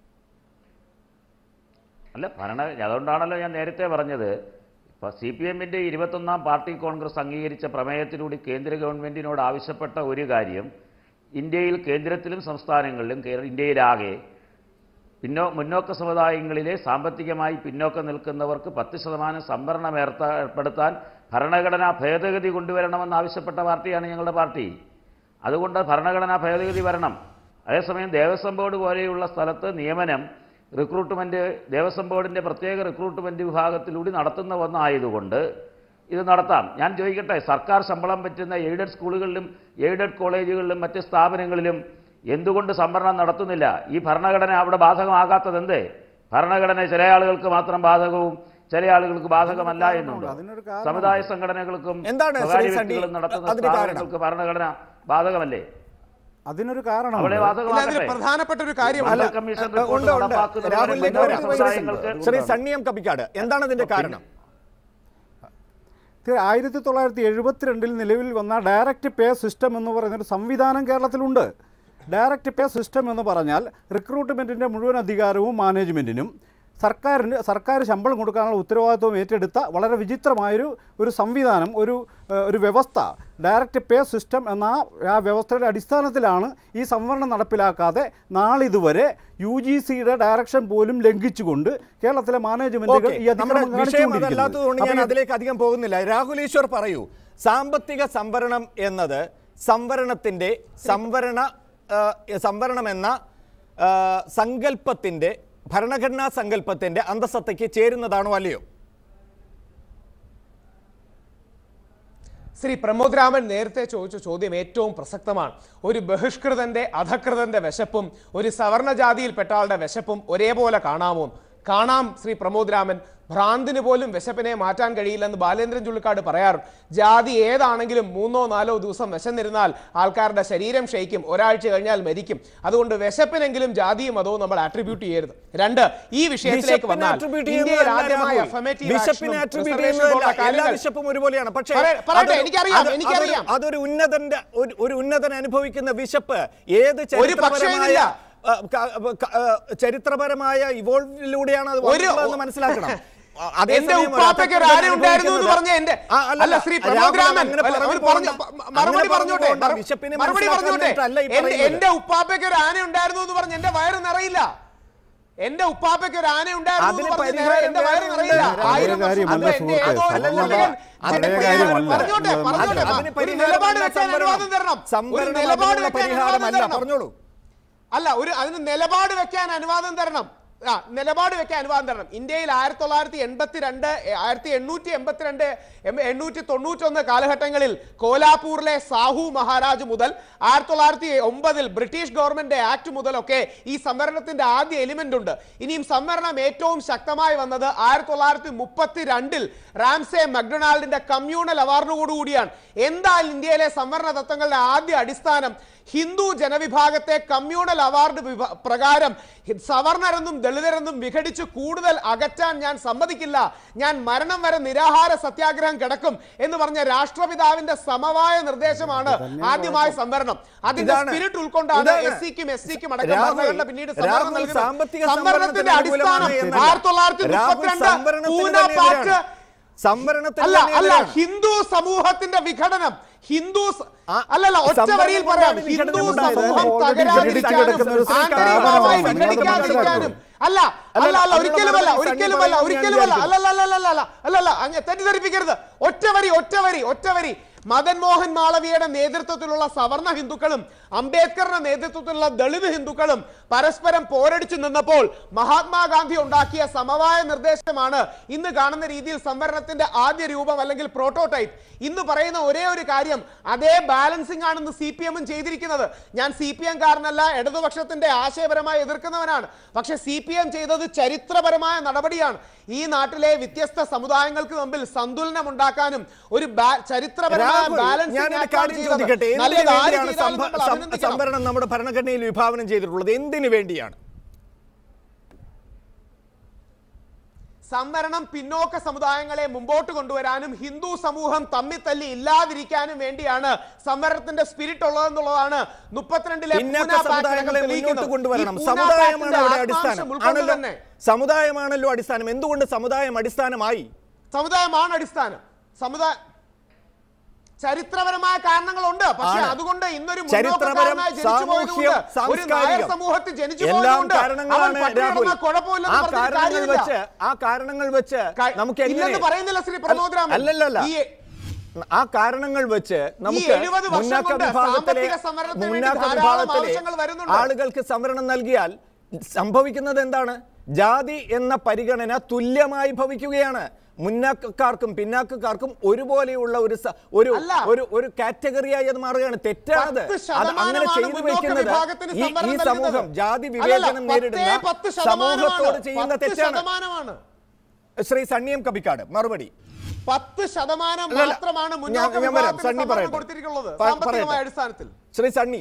അല്ല ഭരണ അതുകൊണ്ടാണല്ലോ ഞാൻ നേരത്തെ പറഞ്ഞത് ഇപ്പോൾ സി പി എമ്മിൻ്റെ ഇരുപത്തൊന്നാം പാർട്ടി കോൺഗ്രസ് അംഗീകരിച്ച പ്രമേയത്തിലൂടെ കേന്ദ്ര ഗവൺമെൻറ്റിനോട് ആവശ്യപ്പെട്ട ഒരു കാര്യം ഇന്ത്യയിൽ കേന്ദ്രത്തിലും സംസ്ഥാനങ്ങളിലും കേര- ഇന്ത്യയിലാകെ പിന്നോ മുന്നോക്ക സമുദായങ്ങളിലെ സാമ്പത്തികമായി പിന്നോക്കം നിൽക്കുന്നവർക്ക് പത്ത് ശതമാനം സംവരണം ഏർത്ത ഏർപ്പെടുത്താൻ ഭരണഘടനാ ഭേദഗതി കൊണ്ടുവരണമെന്ന് ആവശ്യപ്പെട്ട പാർട്ടിയാണ് ഞങ്ങളുടെ പാർട്ടി അതുകൊണ്ട് ഭരണഘടനാ ഭേദഗതി വരണം അതേസമയം ദേവസ്വം ബോർഡ് പോലെയുള്ള സ്ഥലത്ത് നിയമനം റിക്രൂട്ട്മെൻറ്റ് ദേവസ്വം ബോർഡിൻ്റെ പ്രത്യേക റിക്രൂട്ട്മെൻറ്റ് വിഭാഗത്തിലൂടെ നടത്തുന്ന ഒന്നായതുകൊണ്ട് ഇത് നടത്താം ഞാൻ ചോദിക്കട്ടെ സർക്കാർ ശമ്പളം പറ്റുന്ന എയ്ഡഡ് സ്കൂളുകളിലും എയ്ഡഡ് കോളേജുകളിലും മറ്റ് സ്ഥാപനങ്ങളിലും എന്തുകൊണ്ട് സംവരണം നടത്തുന്നില്ല ഈ ഭരണഘടന അവിടെ ബാധകമാകാത്തത് എന്തേ ഭരണഘടന ചില ആളുകൾക്ക് മാത്രം ബാധകവും ചില ആളുകൾക്ക് ബാധകമല്ല എന്നുണ്ട് അതിനൊരു കാരണം സമുദായ സംഘടനകൾക്കും എന്താണ് ശ്രീ സ്വകാര്യ സണ്ണി വ്യക്തികളും നടത്തുന്ന അതിന് കാരണം? സ്ഥാപനങ്ങൾക്ക് ഭരണഘടന ബാധകമല്ലേ അതിനൊരു അവിടെ കാരണമുണ്ട് ഇല്ല, അതിന് ബാധകമാകട്ടെ പ്രധാനപ്പെട്ട ഒരു കാര്യമാണ് അല്ല, കമ്മീഷൻ ഉണ്ട്, റിപ്പോർട്ട് ഉണ്ട്. നടപ്പാക്കുന്നതുവരെ രാഹുലിലേക്ക് മുന്നോക്ക ഒരു സമുദായങ്ങൾക്ക് ശ്രീ സണ്ണിയം കപ്പിക്കാട് എന്താണ് ഇതിന്റെ കാരണം ഇത് ആയിരത്തി തൊള്ളായിരത്തി എഴുപത്തിരണ്ടിൽ നിലവിൽ വന്ന ഡയറക്റ്റ് പേ സിസ്റ്റം എന്ന് പറയുന്നൊരു സംവിധാനം കേരളത്തിലുണ്ട് ഡയറക്റ്റ് പേ സിസ്റ്റം എന്ന് പറഞ്ഞാൽ റിക്രൂട്ട്മെൻറ്റിൻ്റെ മുഴുവൻ അധികാരവും മാനേജ്മെൻറ്റിനും സർക്കാരിന് സർക്കാർ ശമ്പളം കൊടുക്കാനുള്ള ഉത്തരവാദിത്വം ഏറ്റെടുത്ത വളരെ വിചിത്രമായൊരു ഒരു സംവിധാനം ഒരു ഏഹ്, ഒരു വ്യവസ്ഥ ഡയറക്റ്റ് പേ സിസ്റ്റം എന്ന ആ- ആ വ്യവസ്ഥയുടെ അടിസ്ഥാനത്തിലാണ് ഈ സംവരണം നടപ്പിലാക്കാതെ നാളിതുവരെ യു ജി സിയുടെ ഡയറക്ഷൻ പോലും ലംഘിച്ചുകൊണ്ട് കേരളത്തിലെ മാനേജ്മെൻറ്റുകൾ ഓക്കേ, ഈ നമ്മുടെ അതിക്രമം വിഷയം കാണിച്ചുകൊണ്ടിരിക്കുന്നത്. അതല്ലാത്തതുകൊണ്ട് ഞാൻ അപ്പോൾ ഇത് അതിലേക്ക് അധികം പോകുന്നില്ല രാഹുൽ ഈശ്വർ പറയൂ സാമ്പത്തിക സംവരണം എന്നത് സംവരണത്തിന്റെ സംവരണ ആ, സംവരണം എന്ന ആ, സങ്കല്പത്തിന്റെ ഭരണഘടനാ സങ്കല്പത്തിന്റെ അന്തസത്തയ്ക്ക് ചേരുന്നതാണോ അല്ലയോ ശ്രീ പ്രമോദ് രാമൻ നേരത്തെ ചോദിച്ച ചോദ്യം ഏറ്റവും പ്രസക്തമാണ് ഒരു ബഹിഷ്കൃതന്റെ അധകൃതന്റെ വിശപ്പും ഒരു സവർണ ജാതിയിൽപ്പെട്ട ആളുടെ വിശപ്പും ഒരേപോലെ കാണാമോ കാണാം ശ്രീ പ്രമോദ് രാമൻ ഭ്രാന്തിന് പോലും വിശപ്പിനെ മാറ്റാൻ കഴിയില്ലെന്ന് ബാലേന്ദ്രൻ ചുള്ളിക്കാട് പറയാറുണ്ട് ജാതി ഏതാണെങ്കിലും മൂന്നോ നാലോ ദിവസം വിശന്നിരുന്നാൽ ആൾക്കാരുടെ ശരീരം ക്ഷയിക്കും ഒരാഴ്ച കഴിഞ്ഞാൽ മരിക്കും അതുകൊണ്ട് വിശപ്പിനെങ്കിലും ജാതിയും മതവും നമ്മൾ ആട്രിബ്യൂട്ട് ചെയ്യരുത് രണ്ട് ഈ വിഷയത്തിലേക്ക് ബിഷപ്പിനെ വന്നാൽ attribute ഇന്ത്യയിൽ ചെയ്യുന്നതല്ല ആദ്യമായി രാഹുൽ. affirmative ബിഷപ്പിനെ action ഉം attribute reservation ചെയ്യുന്നതല്ല. പോലുള്ള എല്ലാ കാര്യങ്ങൾ- ബിഷപ്പും ഒരുപോലെയാണ് പക്ഷേ പറയ- പറയട്ടെ, അതൊരു- എനിക്കറിയാം, അത് എനിക്കറിയാം. അതൊരു- അതൊരു ഉന്നതന്റെ ഒരു- ഒരു ഉന്നതൻ അനുഭവിക്കുന്ന ബിഷപ്പ് ഏത് ഒരു പക്ഷേമില്ല. ചരിത്രപരമായ ആ, ക- ക- ആ, ചരിത്രപരമായ ഇവോൾവിലൂടെയാണ് അത് ഒരു- വന്നിട്ടുള്ളതെന്ന് മനസ്സിലാക്കണം ആ, എന്റെ അതേസമയം ഒരു ഉപ്പാപ്പയ്ക്ക് ഒരു അധഃപതനം ആന ഉണ്ടായിരുന്നു എന്ന് അനുഭവിക്കുന്നത് പറഞ്ഞ എന്റെ ആ, അല്ലല്ല, അല്ല ശ്രീ രാഹുൽ പ്രമോദ് രാമൻ അങ്ങനെ അല്ല, പറഞ്ഞു അവർ പറഞ്ഞു പോകണ്ട. മറുപടി അങ്ങനെ പറഞ്ഞോട്ടെ പറഞ്ഞു പോകണ്ട. മറു- ബിഷപ്പിനെ മറുപടി മനസ്സിലാക്കാൻ പറഞ്ഞോട്ടെ വേണ്ടിയിട്ടല്ല ഈ എന്റെ പറയുന്നത്. എന്റെ ഉപ്പാപ്പയ്ക്ക് ഒരു ആന ഉണ്ടായിരുന്നു എന്ന് പറഞ്ഞ് എന്റെ വയറ് നിറയില്ല എന്റെ ഉപ്പാപ്പയ്ക്ക് ഒരു ആന ഉണ്ടായിരുന്നു അതിന് എന്ന് പറഞ്ഞ് പരിഹാരം എന്റെ വയറ് വേറെ നിറയില്ല ഉണ്ട്. ആയിരം അതേ വർഷം കാര്യമല്ല മുമ്പ് എന്റെ സുഹൃത്തേ. ഏതോ ഒരു അല്ലല്ല, മകൻ അതിന് ജനിച്ച പരിഹാരമല്ല. പറഞ്ഞോട്ടെ പറഞ്ഞോട്ടെ അതിന് ഒരു പരിഹാരം നിലപാട് അല്ല വെക്കാൻ സംവരണം. അനുവാദം തരണം ഒരു സംവരണം നിലപാട് അതിനുള്ള വെക്കാൻ അനുവാദം പരിഹാരമല്ല തരണം പറഞ്ഞോളൂ അല്ല ഒരു അതിന് നിലപാട് വെക്കാൻ അനുവാദം തരണം ആ നിലപാട് വെക്കാൻ അനുവാദം തരണം ഇന്ത്യയിൽ ആയിരത്തി തൊള്ളായിരത്തി എൺപത്തി രണ്ട് ആയിരത്തി എണ്ണൂറ്റി എൺപത്തിരണ്ട് എണ്ണൂറ്റി തൊണ്ണൂറ്റൊന്ന് കാലഘട്ടങ്ങളിൽ കോലാപൂറിലെ സാഹു മഹാരാജ് മുതൽ ആയിരത്തി തൊള്ളായിരത്തി ഒമ്പതിൽ ബ്രിട്ടീഷ് ഗവൺമെന്റ് ആക്ട് മുതലൊക്കെ ഈ സംവരണത്തിന്റെ ആദ്യ എലിമെന്റ് ഉണ്ട് ഇനിയും സംവരണം ഏറ്റവും ശക്തമായി വന്നത് ആയിരത്തി തൊള്ളായിരത്തി മുപ്പത്തി രണ്ടിൽ റാംസെ മക്ഡൊണാൾഡിന്റെ കമ്മ്യൂണൽ അവാർഡോടുകൂടിയാണ് എന്തായാലും ഇന്ത്യയിലെ സംവരണ തത്വങ്ങളുടെ ആദ്യ അടിസ്ഥാനം ഹിന്ദു ജനവിഭാഗത്തെ കമ്മ്യൂണൽ അവാർഡ് വിഭ- പ്രകാരം ഹി- സവർണരെന്നും ദളിതരെന്നും വിഘടിച്ച് കൂടുതൽ അകറ്റാൻ ഞാൻ സമ്മതിക്കില്ല ഞാൻ മരണം വരെ നിരാഹാര സത്യാഗ്രഹം കിടക്കും എന്ന് പറഞ്ഞ രാഷ്ട്രപിതാവിന്റെ സമവായ നിർദ്ദേശമാണ് ആദ്യമായ സംവരണം അതിന്റെ ഇതാണ്. സ്പിരിറ്റ് ഉൾക്കൊണ്ടാണ് ഇതാണ്. എസ് സിക്കും എസ് സിക്കും അടക്കം രാഹുൽ, ഭരണഘടന പിന്നീട് രാഹുൽ സംവരണം നൽകുന്നത് സാമ്പത്തിക സംവരണത്തിന്റെ സംവരണത്തിന് അടിസ്ഥാനം അനുകൂലമാണ് എന്നല്ല. ആയിരത്തി തൊള്ളായിരത്തി രാഹുൽ മുപ്പത്തിരണ്ട് സംവരണത്തിന് പൂന തന്നെ പാക്ട് എതിരാണ്. സംവരണത്തിന് അല്ല തന്നെ അല്ല എതിരാണ്. ഹിന്ദു സമൂഹത്തിന്റെ വിഘടനം ഹിന്ദു സ- ആ, അല്ലല്ല ഒറ്റ സംവരണം വരിയിൽ പറയാം കൊണ്ടാണ് ഹിന്ദു വിഘടനം ഉണ്ടായത്. സമൂഹം already തകരാതിരിക്കാനും വിഘടിച്ച് കിടക്കുന്ന ഒരു ആന്തരികമായി സ്ഥാപനമാണ്. വിഘടിക്കാതിരിക്കാനും അല്ല അല്ല അല്ലല്ല, അല്ല അതിനുള്ള ഒരിക്കലുമല്ല മറുപടി ഒരിക്കലുമല്ല സണ്ണി ഒരിക്കലുമല്ല പറയുന്നത് അല്ലല്ല അല്ലല്ല അല്ലല്ല അല്ലല്ല അങ്ങ് തെറ്റിദ്ധരിപ്പിക്കരുത് ഒറ്റ വരി ഒറ്റ വരി ഒറ്റ വരി മദൻ മോഹൻ മാളവിയുടെ നേതൃത്വത്തിലുള്ള സവർണ ഹിന്ദുക്കളും അംബേദ്കറുടെ നേതൃത്വത്തിലുള്ള ദളിത് ഹിന്ദുക്കളും പരസ്പരം പോരടിച്ചു നിന്നപ്പോൾ മഹാത്മാഗാന്ധി ഉണ്ടാക്കിയ സമവായ നിർദ്ദേശമാണ് ഇന്ന് കാണുന്ന രീതിയിൽ സംവരണത്തിന്റെ ആദ്യ രൂപം അല്ലെങ്കിൽ പ്രോട്ടോടൈപ്പ് ഇന്ന് പറയുന്ന ഒരേ ഒരു കാര്യം അതേ ബാലൻസിംഗ് ആണെന്ന് സി പി എമ്മും ചെയ്തിരിക്കുന്നത് ഞാൻ സി പി എം കാരനല്ല ഇടതുപക്ഷത്തിന്റെ ആശയപരമായി എതിർക്കുന്നവനാണ് പക്ഷെ സി പി എം ചെയ്തത് ചരിത്രപരമായ നടപടിയാണ് ഈ നാട്ടിലെ വ്യത്യസ്ത സമുദായങ്ങൾക്ക് തമ്മിൽ സന്തുലനം ഉണ്ടാക്കാനും ഒരു ബാ- ചരിത്രപരമായ രാഹുൽ, ബാലൻസിംഗ് ഞാനൊരു ആക്ടാണ് കാര്യം ചെയ്തത്. ചോദിക്കട്ടെ എന്തിനു നല്ലത് ആര് വേണ്ടിയാണ് ചെയ്താലും സംഭ- നമ്മൾ സം- അഭിനന്ദിക്കണം. സംവരണം നമ്മുടെ ഭരണഘടനയിൽ വിഭാവനം ചെയ്തിട്ടുള്ളത് എന്തിനു വേണ്ടിയാണ് സംവരണം പിന്നോക്ക സമുദായങ്ങളെ മുമ്പോട്ട് കൊണ്ടുവരാനും ഹിന്ദു സമൂഹം തമ്മിൽ തല്ലി ഇല്ലാതിരിക്കാനും വേണ്ടിയാണ് സംവരണത്തിന്റെ സ്പിരിറ്റ് ഉള്ളതെന്നുള്ളതാണ് മുപ്പത്തിരണ്ടിലെ പിന്നാക്ക പൂന പാക്ട് സമുദായങ്ങളെ മുന്നോട്ട് തെളിയിക്കുന്നത്. കൊണ്ടുവരണം ഈ പൂന സമുദായമാണ് പാക്ടിന്റെ അവിടെ ആത്മാംശം അടിസ്ഥാനം ഉൾക്കൊണ്ട് ആണല്ലോ തന്നെ സമുദായമാണല്ലോ അടിസ്ഥാനം എന്തുകൊണ്ട് സമുദായം അടിസ്ഥാനമായി സമുദായമാണ് അടിസ്ഥാനം സമുദായ ചരിത്രപരമായ കാരണങ്ങളുണ്ട് പക്ഷെ ആണ്. അതുകൊണ്ട് ഇന്നൊരു ചരിത്രപരം, മുന്നോക്കക്കാരനായി ജനിച്ചു സാമൂഹ്യം, പോയതുകൊണ്ട് ഒരു നായർ സാംസ്കാരികം സമൂഹത്തിൽ ജനിച്ചു എല്ലാം പോയതുകൊണ്ട് അവൻ കാരണങ്ങളാണ് പട്ടിണി രാഹുൽ കിടന്നാൽ കുഴപ്പമില്ലെന്ന് ആ പറഞ്ഞിട്ട് കാരണങ്ങൾ കാര്യമില്ല. വെച്ച് ആ കാരണങ്ങൾ വെച്ച് ക- നമുക്ക് ഇല്ലെന്ന് എങ്ങനെ പറയുന്നില്ല ശ്രീ പ്രമോദ് രാമൻ. അല്ലല്ലല്ല ഈ ആ കാരണങ്ങൾ വെച്ച് നമുക്ക് 70 വർഷം മുന്നാക്ക കൊണ്ട് വിഭാഗത്തിലെ സാമ്പത്തിക സംവരണത്തിന് വേണ്ടി മുന്നാക്ക ധാരാളം വിഭാഗത്തിലെ ആവശ്യങ്ങൾ വരുന്നുണ്ട്. ആളുകൾക്ക് സംവരണം നൽകിയാൽ സംഭവിക്കുന്നത് എന്താണ് ജാതി എന്ന പരിഗണന തുല്യമായി ഭവിക്കുകയാണ് മുന്നാക്കക്കാർക്കും പിന്നാക്കക്കാർക്കും ഒരുപോലെയുള്ള ഒരു സ- ഒരു അല്ല. ഒരു ഒരു കാറ്റഗറിയായി അത് മാറുകയാണ് തെറ്റാണത് പത്ത് അത് അങ്ങനെ ശതമാനമാണ് ചെയ്തു മുന്നോക്ക വെക്കുന്നത് വിഭാഗത്തിന് ഈ സംവരണം ഈ നൽകുന്നത്. സമൂഹം ജാതി അല്ലല്ല, വിവേചനം പത്തേ നേരിടുന്ന പത്ത് ശതമാനമാണ്. സമൂഹത്തോട് ചെയ്യുന്ന പത്ത് തെറ്റാണ് ശതമാനമാണ് ശ്രീ സണ്ണിയം കപ്പിക്കാട് മറുപടി പത്ത് ശതമാനം അല്ലല്ല, മാത്രമാണ് ഞാൻ- മുന്നോക്ക ഞാൻ വരാം. വിഭാഗത്തിന് സണ്ണി സംവരണം പറയട്ടെ. കൊടുത്തിരിക്കുന്നത് പ- സാമ്പത്തികമായ പറയട്ടെ. അടിസ്ഥാനത്തിൽ ശ്രീ സണ്ണി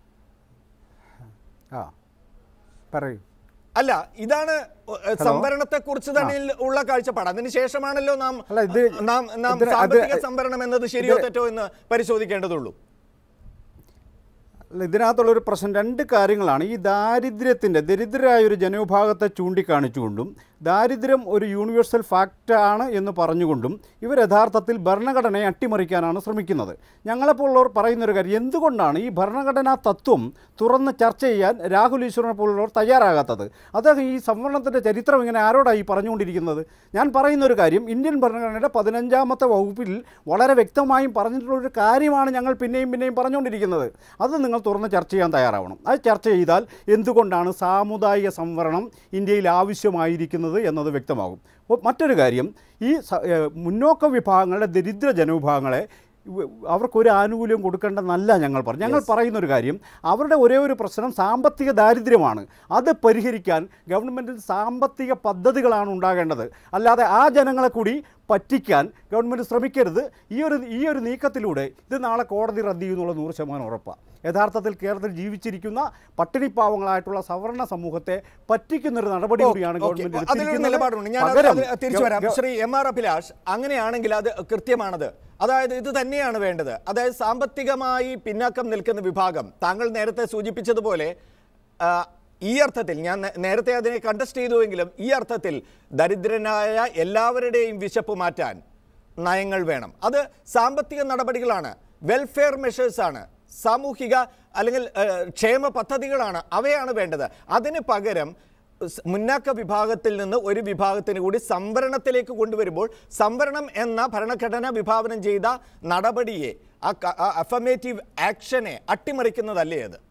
ആ പറയൂ അല്ല ഇതാണ് സംവരണത്തെ കുറിച്ച് തന്നെ ഉള്ള കാഴ്ചപ്പാട് അതിനുശേഷമാണല്ലോ നാം അല്ല, ഇത് നാം നാം ഇതിന് അത് സാമ്പത്തിക സംവരണം എന്നത് ശരിയോ ഇത് തെറ്റോ എന്ന് പരിശോധിക്കേണ്ടതുള്ളൂ അല്ല, ഇതിനകത്തുള്ളൊരു പ്രശ്നം രണ്ട് കാര്യങ്ങളാണ് ഈ ദാരിദ്ര്യത്തിൻ്റെ ദരിദ്രരായ ഒരു ജനവിഭാഗത്തെ ചൂണ്ടിക്കാണിച്ചുകൊണ്ടും ദാരിദ്ര്യം ഒരു യൂണിവേഴ്സൽ ഫാക്റ്റ് ആണ് എന്ന് പറഞ്ഞുകൊണ്ടും ഇവർ യഥാർത്ഥത്തിൽ ഭരണഘടനയെ അട്ടിമറിക്കാനാണ് ശ്രമിക്കുന്നത് ഞങ്ങളെപ്പോലുള്ളവർ പറയുന്നൊരു കാര്യം എന്തുകൊണ്ടാണ് ഈ ഭരണഘടനാ തത്വം തുറന്ന് ചർച്ച ചെയ്യാൻ രാഹുൽ ഈശ്വരനെ പോലുള്ളവർ തയ്യാറാകാത്തത് അദ്ദേഹം ഈ സംവരണത്തിൻ്റെ ചരിത്രം ഇങ്ങനെ ആരോടായി പറഞ്ഞുകൊണ്ടിരിക്കുന്നത് ഞാൻ പറയുന്നൊരു കാര്യം ഇന്ത്യൻ ഭരണഘടനയുടെ പതിനഞ്ചാമത്തെ വകുപ്പിൽ വളരെ വ്യക്തമായും പറഞ്ഞിട്ടുള്ളൊരു കാര്യമാണ് ഞങ്ങൾ പിന്നെയും പിന്നെയും പറഞ്ഞുകൊണ്ടിരിക്കുന്നത് അത് നിങ്ങൾ തുറന്ന് ചർച്ച ചെയ്യാൻ തയ്യാറാവണം അത് ചർച്ച ചെയ്താൽ എന്തുകൊണ്ടാണ് സാമുദായിക സംവരണം ഇന്ത്യയിൽ ആവശ്യമായിരിക്കുന്നത് എന്നത് വ്യക്തമാകും അപ്പോൾ മറ്റൊരു കാര്യം ഈ സ- ഏഹ് മുന്നോക്ക വിഭാഗങ്ങളുടെ ദരിദ്ര ജനവിഭാഗങ്ങളെ ഇവ- അവർക്കൊരു ആനുകൂല്യം കൊടുക്കേണ്ടെന്നല്ല ഞങ്ങൾ പറഞ്ഞു ഞങ്ങൾ പറയുന്ന ഒരു കാര്യം അവരുടെ ഒരേ ഒരു പ്രശ്നം സാമ്പത്തിക ദാരിദ്ര്യമാണ് അത് പരിഹരിക്കാൻ ഗവൺമെൻറ്റിന് സാമ്പത്തിക പദ്ധതികളാണ് ഉണ്ടാകേണ്ടത് അല്ലാതെ ആ ജനങ്ങളെ കൂടി പറ്റിക്കാൻ ഗവൺമെൻറ് ശ്രമിക്കരുത് ഈ ഒരു ഈ ഒരു നീക്കത്തിലൂടെ ഇത് നാളെ കോടതി റദ്ദ് ചെയ്യുന്നുള്ള നൂറ് ശതമാനം ഉറപ്പാണ് യഥാർത്ഥത്തിൽ കേരളത്തിൽ ജീവിച്ചിരിക്കുന്ന പട്ടിണിപ്പാവങ്ങളായിട്ടുള്ള സവർണ സമൂഹത്തെ പറ്റിക്കുന്ന ഒരു നടപടി കൂടിയാണ് ഓക്കേ, ഗവൺമെന്റ് അതിലൊരു എടുത്തിരിക്കുന്നത്. നിലപാടുണ്ട് ഞാൻ പകരം അത് തിരിച്ചു വരാം ഗവ- ശ്രീ എം ആർ അഭിലാഷ് അങ്ങനെയാണെങ്കിൽ അത് കൃത്യമാണത് അതായത് ഇത് തന്നെയാണ് വേണ്ടത് അതായത് സാമ്പത്തികമായി പിന്നാക്കം നിൽക്കുന്ന വിഭാഗം താങ്കൾ നേരത്തെ സൂചിപ്പിച്ചതുപോലെ ആ, ഈ അർത്ഥത്തിൽ ഞാൻ നേ- നേരത്തെ അതിനെ കണ്ടസ്റ്റ് ചെയ്തുവെങ്കിലും ഈ അർത്ഥത്തിൽ ദരിദ്രനായ എല്ലാവരുടെയും വിശപ്പ് മാറ്റാൻ നയങ്ങൾ വേണം അത് സാമ്പത്തിക നടപടികളാണ് വെൽഫെയർ മെഷേഴ്സ് ആണ് സാമൂഹിക അല്ലെങ്കിൽ ഏഹ്, ക്ഷേമ പദ്ധതികളാണ് അവയാണ് വേണ്ടത് അതിന് പകരം സ് മുന്നാക്ക വിഭാഗത്തിൽ നിന്ന് ഒരു വിഭാഗത്തിന് കൂടി സംവരണത്തിലേക്ക് കൊണ്ടുവരുമ്പോൾ സംവരണം എന്ന ഭരണഘടന വിഭാവനം ചെയ്ത നടപടിയെ ആ അഫമേറ്റീവ് ആക്ഷനെ അട്ടിമറിക്കുന്നതല്ലേ അത്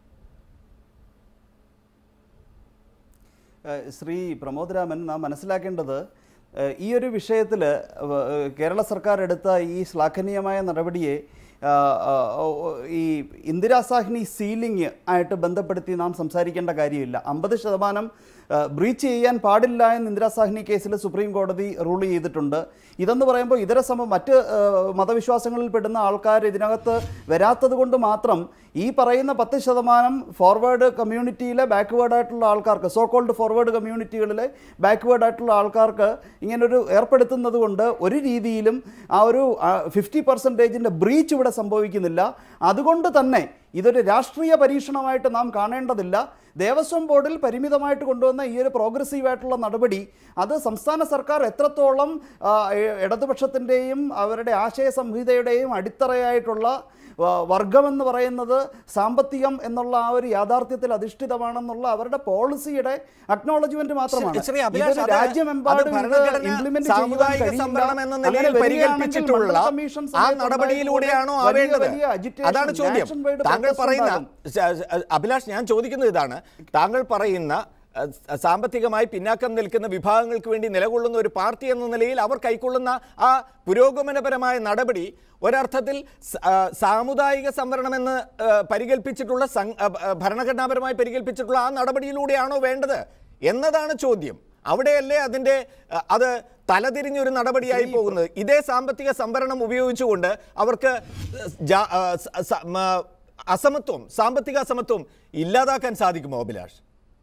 ഏഹ് ശ്രീ പ്രമോദ് രാമൻ നാം മനസ്സിലാക്കേണ്ടത് ഏഹ് ഈ ഒരു വിഷയത്തിൽ കേരള സർക്കാർ എടുത്ത ഈ ശ്ലാഘനീയമായ നടപടിയെ ആഹ് ആഹ് ഈ ഇന്ദിരാ സാഹ്നി സീലിംഗ് ആയിട്ട് ബന്ധപ്പെടുത്തി നാം സംസാരിക്കേണ്ട കാര്യമില്ല അമ്പത് ശതമാനം ബ്രീച്ച് ചെയ്യാൻ പാടില്ല എന്ന് ഇന്ദിരാ സാഹ്നി കേസിൽ സുപ്രീം കോടതി റൂൾ ചെയ്തിട്ടുണ്ട് ഇതെന്ന് പറയുമ്പോൾ ഇതര സമ മറ്റ് ആഹ് മതവിശ്വാസങ്ങളിൽ പെടുന്ന ആൾക്കാർ ഇതിനകത്ത് വരാത്തത് കൊണ്ട് മാത്രം ഈ പറയുന്ന പത്ത് ശതമാനം ഫോർവേഡ് കമ്മ്യൂണിറ്റിയിലെ ബാക്ക്വേർഡ് ആയിട്ടുള്ള ആൾക്കാർക്ക് സോ കോൾഡ് ഫോർവേഡ് കമ്മ്യൂണിറ്റികളിലെ ബാക്ക്വേർഡ് ആയിട്ടുള്ള ആൾക്കാർക്ക് ഇങ്ങനൊരു ഏർപ്പെടുത്തുന്നത് കൊണ്ട് ഒരു രീതിയിലും ആ ഒരു ഫിഫ്റ്റി പെർസെൻറ്റേജിൻ്റെ ബ്രീച്ച് ഇവിടെ സംഭവിക്കുന്നില്ല അതുകൊണ്ട് തന്നെ ഇതൊരു രാഷ്ട്രീയ പരീക്ഷണമായിട്ട് നാം കാണേണ്ടതില്ല ദേവസ്വം ബോർഡിൽ പരിമിതമായിട്ട് കൊണ്ടുവന്ന ഈ ഒരു പ്രോഗ്രസീവ് ആയിട്ടുള്ള നടപടി അത് സംസ്ഥാന സർക്കാർ എത്രത്തോളം ആ, ഇ- ഇടതുപക്ഷത്തിൻ്റെയും അവരുടെ ആശയ സംഹിതയുടെയും അടിത്തറയായിട്ടുള്ള വ- വർഗമെന്ന് പറയുന്നത് സാമ്പത്തികം എന്നുള്ള ആ ഒരു യാഥാർത്ഥ്യത്തിൽ അധിഷ്ഠിതമാണെന്നുള്ള അവരുടെ പോളിസിയുടെ അക്നോളജ്മെന്റ് മാത്രമാണ് ശ്രീ അഭിലാഷ്, ഇതൊരു അത് രാജ്യമെമ്പാടും അത് ഇത് ഭരണഘടന implement ചെയ്യുവാൻ സാമുദായിക കഴിയില്ല. സംവരണം എന്ന അങ്ങനെ നിലയിൽ വരികയാണെങ്കിൽ പരികൽപ്പിച്ചിട്ടുള്ള മണ്ഡൽ കമ്മീഷൻ ആ സമയത്ത് നടപടിയിലൂടെയാണോ ഉണ്ടായിട്ടുള്ള ആവേണ്ടത് വലിയ agitation, അതാണ് ചോദ്യം action word താങ്കൾ protest പറയുന്ന ഉണ്ടാകും. സ- സ- അഭിലാഷ് ഞാൻ ചോദിക്കുന്നത് ഇതാണ് താങ്കൾ പറയുന്ന അഹ്, സ- സാമ്പത്തികമായി പിന്നാക്കം നിൽക്കുന്ന വിഭാഗങ്ങൾക്ക് വേണ്ടി നിലകൊള്ളുന്ന ഒരു പാർട്ടി എന്ന നിലയിൽ അവർ കൈക്കൊള്ളുന്ന ആ പുരോഗമനപരമായ നടപടി ഒരർത്ഥത്തിൽ സ- ആ, സാമുദായിക സംവരണം എന്ന് ആ, പരികൽപ്പിച്ചിട്ടുള്ള സം- ആ, ആ, ഭരണഘടനാപരമായി പരികൽപ്പിച്ചിട്ടുള്ള ആ നടപടിയിലൂടെയാണോ വേണ്ടത് എന്നതാണ് ചോദ്യം അവിടെയല്ലേ അതിൻ്റെ ആ, അത് തലതിരിഞ്ഞൊരു നടപടിയായി പോകുന്നത് ഇതേ സാമ്പത്തിക സംവരണം ഉപയോഗിച്ചുകൊണ്ട് അവർക്ക് ജാ- ആ, സ- സ- മ, അസമത്വം സാമ്പത്തിക അസമത്വം ഇല്ലാതാക്കാൻ സാധിക്കുമോ അഭിലാഷ്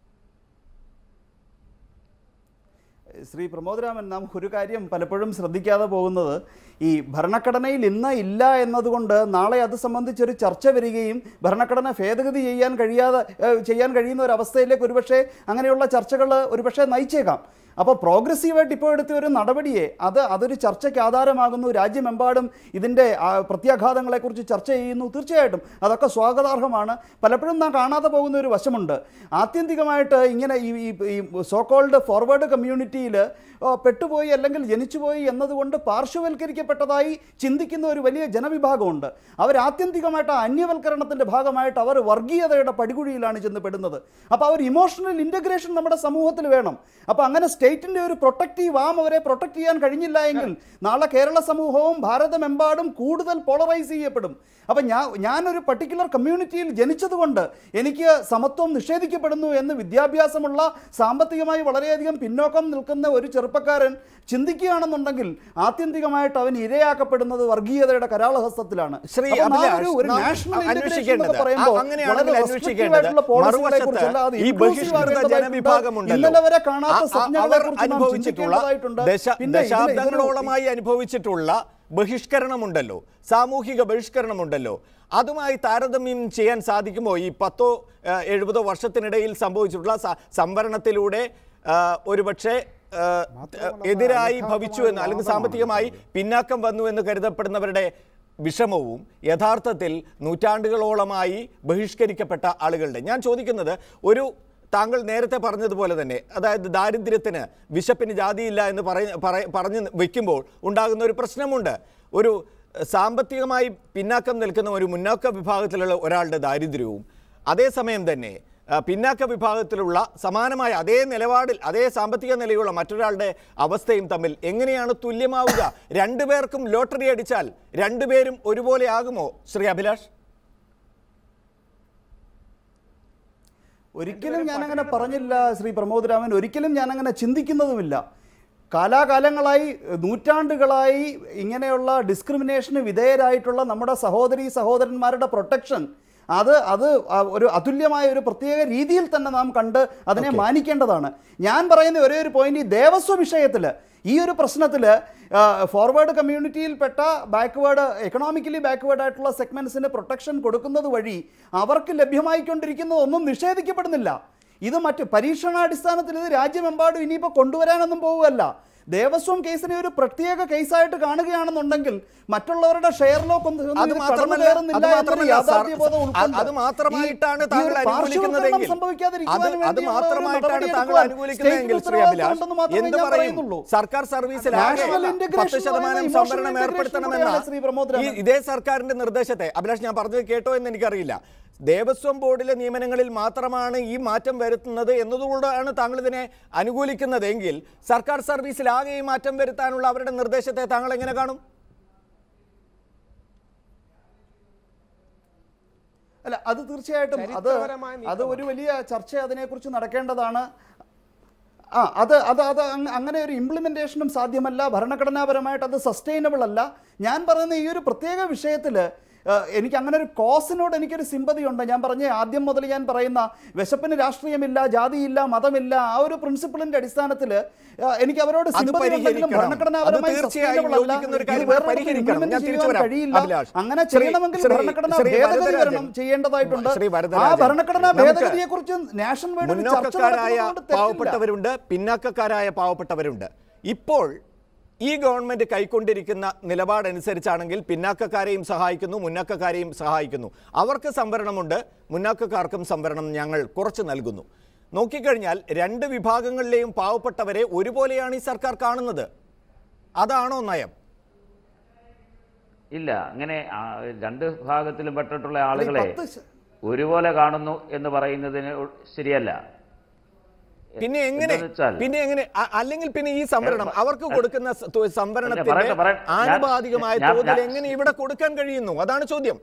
ശ്രീ പ്രമോദരാമൻ നാം ഒരു കാര്യം പലപ്പോഴും ശ്രദ്ധിക്കാതെ പോകുന്നത് ഈ ഭരണഘടനയിൽ ഇന്ന് ഇല്ല എന്നതുകൊണ്ട് നാളെ അത് സംബന്ധിച്ചൊരു ചർച്ച വരികയും ഭരണഘടന ഭേദഗതി ചെയ്യാൻ കഴിയാതെ ഏഹ്, ചെയ്യാൻ കഴിയുന്ന ഒരു അവസ്ഥയിലേക്ക് ഒരുപക്ഷെ അങ്ങനെയുള്ള ചർച്ചകൾ ഒരുപക്ഷെ നയിച്ചേക്കാം അപ്പോൾ പ്രോഗ്രസീവായിട്ട് ഇപ്പോൾ എടുത്ത ഒരു നടപടിയെ അത് അതൊരു ചർച്ചയ്ക്ക് ആധാരമാകുന്നു രാജ്യമെമ്പാടും ഇതിൻ്റെ ആ, പ്രത്യാഘാതങ്ങളെക്കുറിച്ച് ചർച്ച ചെയ്യുന്നു തീർച്ചയായിട്ടും അതൊക്കെ സ്വാഗതാർഹമാണ് പലപ്പോഴും നാം കാണാതെ പോകുന്ന ഒരു വശമുണ്ട് ആത്യന്തികമായിട്ട് ഇങ്ങനെ ഈ ഈ സോക്കോൾഡ് ഫോർവേഡ് കമ്മ്യൂണിറ്റിയിൽ പെട്ടുപോയി അല്ലെങ്കിൽ ജനിച്ചുപോയി എന്നതുകൊണ്ട് പാർശ്വവൽക്കരിക്കപ്പെട്ടതായി ചിന്തിക്കുന്ന ഒരു വലിയ ജനവിഭാഗമുണ്ട് അവർ ആത്യന്തികമായിട്ട് ആ അന്യവൽക്കരണത്തിൻ്റെ ഭാഗമായിട്ട് അവർ വർഗീയതയുടെ പടികുഴിയിലാണ് ചെന്ന് പെടുന്നത് അപ്പോൾ അവർ ഇമോഷണൽ ഇൻ്റഗ്രേഷൻ നമ്മുടെ സമൂഹത്തിൽ വേണം അപ്പോൾ അങ്ങനെ സ്റ്റേറ്റിൻ്റെ ഒരു പ്രൊട്ടക്റ്റീവ് ആം അവരെ പ്രൊട്ടക്റ്റ് ചെയ്യാൻ കഴിഞ്ഞില്ല എങ്കിൽ നാളെ കേരള സമൂഹവും ഭാരതമെമ്പാടും കൂടുതൽ പോളറൈസ് ചെയ്യപ്പെടും അപ്പം ഞാൻ ഞാനൊരു പർട്ടിക്കുലർ കമ്മ്യൂണിറ്റിയിൽ ജനിച്ചതുകൊണ്ട് എനിക്ക് സമത്വം നിഷേധിക്കപ്പെടുന്നു എന്ന് വിദ്യാഭ്യാസമുള്ള സാമ്പത്തികമായി വളരെയധികം പിന്നോക്കം നിൽക്കുന്ന ഒരു ചെറുപ്പക്കാരൻ ചിന്തിക്കുകയാണെന്നുണ്ടെങ്കിൽ ആത്യന്തികമായിട്ട് അവൻ ഇരയാക്കപ്പെടുന്നത് വർഗീയതയുടെ കരാളഹസ്തത്തിലാണ് ശ്രീ അപ്പോൾ നാം അഭിലാഷ്, ഒരു- ഒരു നാം national integration അന്വേഷിക്കേണ്ടത് എന്നൊക്കെ പറയുമ്പോൾ ആ, അങ്ങനെയാണെങ്കിൽ വളരെ അന്വേഷിക്കേണ്ടത് restrictive ആയിട്ടുള്ള policy കളെ മറുവശത്ത് കുറിച്ചല്ല, അത് ഈ inclusive ബഹിഷ്കൃത ആകേണ്ടതായിട്ടുണ്ട്. ജനവിഭാഗമുണ്ടല്ലോ ഇന്നലെ വരെ കാണാത്ത ആ- ആ- സ്വപ്നങ്ങളെ അവർ കുറിച്ച് നാം അനുഭവിച്ചിട്ടുള്ള ചിന്തിക്കേണ്ടതായിട്ടുണ്ട്. ദശ- പിന്നെ ഇതിന് ഇതൊരു- ദശാബ്ദങ്ങളോളമായി അനുഭവിച്ചിട്ടുള്ള ബഹിഷ്കരണമുണ്ടല്ലോ സാമൂഹിക ബഹിഷ്കരണമുണ്ടല്ലോ അതുമായി താരതമ്യം ചെയ്യാൻ സാധിക്കുമോ ഈ പത്തോ ആ, എഴുപതോ വർഷത്തിനിടയിൽ സംഭവിച്ചിട്ടുള്ള സ- സംവരണത്തിലൂടെ ആ, ഒരുപക്ഷെ ആ, എതിരായി ഭവിച്ചു എന്ന് അല്ലെങ്കിൽ സാമ്പത്തികമായി പിന്നാക്കം വന്നു എന്ന് കരുതപ്പെടുന്നവരുടെ വിഷമവും യഥാർത്ഥത്തിൽ നൂറ്റാണ്ടുകളോളമായി ബഹിഷ്കരിക്കപ്പെട്ട ആളുകളുടെ ഞാൻ ചോദിക്കുന്നത് ഒരു താങ്കൾ നേരത്തെ പറഞ്ഞതുപോലെ തന്നെ അതായത് ദാരിദ്ര്യത്തിന് വിശപ്പിന് ജാതിയില്ല എന്ന് പറയ പറയ- പറഞ്ഞ് വെക്കുമ്പോൾ ഉണ്ടാകുന്ന ഒരു പ്രശ്നമുണ്ട് ഒരു എഹ്, സാമ്പത്തികമായി പിന്നാക്കം നിൽക്കുന്ന ഒരു മുന്നോക്ക വിഭാഗത്തിലുള്ള ഒരാളുടെ ദാരിദ്ര്യവും അതേസമയം തന്നെ ആ, പിന്നാക്ക വിഭാഗത്തിലുള്ള സമാനമായ അതേ നിലപാടിൽ അതേ സാമ്പത്തിക നിലയുള്ള മറ്റൊരാളുടെ അവസ്ഥയും തമ്മിൽ എങ്ങനെയാണ് തുല്യമാവുക രണ്ടുപേർക്കും ലോട്ടറി അടിച്ചാൽ രണ്ടുപേരും ഒരുപോലെ ആകുമോ ശ്രീ അഭിലാഷ് ഒരിക്കലും ഞാൻ അങ്ങനെ പറഞ്ഞില്ല ശ്രീ പ്രമോദ് രാമൻ ഒരിക്കലും ഞാൻ അങ്ങനെ ചിന്തിക്കുന്നതുമില്ല കാലാകാലങ്ങളായി നൂറ്റാണ്ടുകളായി ഇങ്ങനെയുള്ള ഡിസ്ക്രിമിനേഷന് വിധേയരായിട്ടുള്ള നമ്മുടെ സഹോദരി സഹോദരന്മാരുടെ പ്രൊട്ടക്ഷൻ അത് അത് ആ ഒരു അതുല്യമായ ഒരു പ്രത്യേക രീതിയിൽ തന്നെ നാം കണ്ട് അതിനെ മാനിക്കേണ്ടതാണ് ഞാൻ പറയുന്ന ഒരേ ഒരു പോയിന്റ് ഈ ദേവസ്വ വിഷയത്തിൽ ഈ ഒരു പ്രശ്നത്തിൽ ഫോർവേഡ് കമ്മ്യൂണിറ്റിയിൽപ്പെട്ട ബാക്ക്വേഡ് എക്കണോമിക്കലി ബാക്ക്വേഡ് ആയിട്ടുള്ള സെഗ്മെന്റ്സിന് പ്രൊട്ടക്ഷൻ കൊടുക്കുന്നത് വഴി അവർക്ക് ലഭ്യമായിക്കൊണ്ടിരിക്കുന്ന ഒന്നും നിഷേധിക്കപ്പെടുന്നില്ല ഇത് മറ്റ് പരീക്ഷണാടിസ്ഥാനത്തിൽ ഇത് രാജ്യമെമ്പാടും ഇനിയിപ്പോൾ കൊണ്ടുവരാനൊന്നും പോവുകയല്ല ദേവസ്വം കേസിനെ ഒരു പ്രത്യേക കേസായിട്ട് കാണുകയാണെന്നുണ്ടെങ്കിൽ മറ്റുള്ളവരുടെ ഷെയറിലൊക്കെ ഒന്നും അത് ഇത് മാത്രമല്ല കടന്നു കയറുന്നില്ല അത് എന്നൊരു മാത്രമല്ല യാഥാർത്ഥ്യബോധം സാർ, ഉൾക്കൊണ്ട് അത് മാത്രമായിട്ടാണ് ഈ- ഈ താങ്കൾ ഒരു അനുകൂലിക്കുന്നതെങ്കിൽ പാർശ്വവൽക്കരണം സംഭവിക്കാതിരിക്കുവാൻ അത് അത് വേണ്ടിയുള്ള ഒരു മാത്രമായിട്ടാണ് നടപടി താങ്കൾ എടുക്കുവാൻ അനുകൂലിക്കുന്നതെങ്കിൽ സ്റ്റേറ്റിന് ശ്രീ അഭിലാഷ് ഉത്തരവാദിത്വമുണ്ടെന്ന് മാത്രമേ എന്ത് ഞാൻ പറയും പറയുന്നുള്ളൂ. സർക്കാർ സർവീസിൽ നാഷണൽ ആകെ ഇന്റഗ്രേഷൻ പത്ത് എന്ന് ശതമാനം പറയുന്നത് സംവരണം ഇമോഷണൽ ഏർപ്പെടുത്തണമെന്ന ഇന്റഗ്രേഷൻ ശ്രീ പ്രമോദ് ഈ രാമൻ. ഇതേ സർക്കാരിന്റെ നിർദ്ദേശത്തെ അഭിലാഷ് ഞാൻ പറഞ്ഞത് കേട്ടോ എന്ന് എനിക്കറിയില്ല ദേവസ്വം ബോർഡിലെ നിയമനങ്ങളിൽ മാത്രമാണ് ഈ മാറ്റം വരുത്തുന്നത് എന്നതുകൊണ്ടാണ് താങ്കൾ ഇതിനെ അനുകൂലിക്കുന്നതെങ്കിൽ സർക്കാർ സർവീസിൽ ആകെ ഈ മാറ്റം വരുത്താനുള്ള അവരുടെ നിർദ്ദേശത്തെ താങ്കൾ എങ്ങനെ കാണും അല്ല അത് തീർച്ചയായിട്ടും അത് ചരിത്രപരമായ അത് ഒരു വലിയ ചർച്ച അതിനെക്കുറിച്ച് നടക്കേണ്ടതാണ് ആ അത് അത് അത് അങ്ങ- അങ്ങനെ ഒരു ഇംപ്ലിമെൻറ്റേഷനും സാധ്യമല്ല ഭരണഘടനാപരമായിട്ട് അത് സസ്റ്റൈനബിൾ അല്ല ഞാൻ പറയുന്ന ഈ ഒരു പ്രത്യേക വിഷയത്തിൽ എനിക്ക് അങ്ങനെ ഒരു കോസിനോട് എനിക്കൊരു സിമ്പതി ഉണ്ട് ഞാൻ പറഞ്ഞ ആദ്യം മുതൽ ഞാൻ പറയുന്ന വിശപ്പിന് രാഷ്ട്രീയമില്ല ജാതിയില്ല മതമില്ല ആ ഒരു പ്രിൻസിപ്പിളിന്റെ അടിസ്ഥാനത്തിൽ എനിക്ക് അവരോട് അത് sympathy ഉണ്ടെങ്കിലും പരിഹരിക്കണം. ഭരണഘടനാപരമായി അത് തീർച്ചയായും sustainable അല്ല. യോജിക്കുന്ന ഒരു ഇത് കാര്യമാണ്. വേറൊരിടത്തും പരിഹരിക്കണം. implement ഞാൻ തിരിച്ചു ചെയ്യുവാൻ വരാം. കഴിയില്ല അഭിലാഷ്. അങ്ങനെ ശ്രീ- ചെയ്യണമെങ്കിൽ ശ്രീ- ഭരണഘടനാ ശ്രീ ഭേദഗതി വരദരാജൻ. വരണം ചെയ്യേണ്ടതായിട്ടുണ്ട് ശ്രീ ആ വരദരാജൻ. ഭരണഘടനാ നമുക്ക് ഭേദഗതിയെ കുറിച്ച് നാഷണൽ വൈഡ് ഒരു ചർച്ച മുന്നോക്കക്കാരായ നടത്തുന്നതുകൊണ്ട് തെറ്റില്ല. പാവപ്പെട്ടവരുണ്ട് പിന്നാക്കക്കാരായ പാവപ്പെട്ടവരുണ്ട് ഇപ്പോൾ ഈ ഗവൺമെന്റ് കൈക്കൊണ്ടിരിക്കുന്ന നിലപാടനുസരിച്ചാണെങ്കിൽ പിന്നാക്കക്കാരെയും സഹായിക്കുന്നു മുന്നാക്കക്കാരെയും സഹായിക്കുന്നു അവർക്ക് സംവരണമുണ്ട് മുന്നാക്കക്കാർക്കും സംവരണം ഞങ്ങൾ കുറച്ച് നൽകുന്നു നോക്കിക്കഴിഞ്ഞാൽ രണ്ട് വിഭാഗങ്ങളിലെയും പാവപ്പെട്ടവരെ ഒരുപോലെയാണ് ഈ സർക്കാർ കാണുന്നത് അതാണോ നയം ഇല്ല അങ്ങനെ ആ, രണ്ട് ഭാഗത്തിലും പെട്ടിട്ടുള്ള ഈ ആളുകളെ പത്ത് ശ- ഒരുപോലെ കാണുന്നു എന്ന് പറയുന്നതിന് ശരിയല്ല പിന്നെ എങ്ങനെ എന്താന്ന് വെച്ചാൽ- പിന്നെ എങ്ങനെ അ- അല്ലെങ്കിൽ പിന്നെ ഈ സംവരണം അവർക്ക് കൊടുക്കുന്ന സ- തു- സംവരണത്തിന്റെ പറയട്ടെ, പറയട്ടെ. ഞാൻ- ആനുപാതികമായ ഞാൻ- തോതിൽ ഞാൻ- എങ്ങനെ ഇവിടെ കൊടുക്കാൻ കഴിയുന്നു അതാണ് ചോദ്യം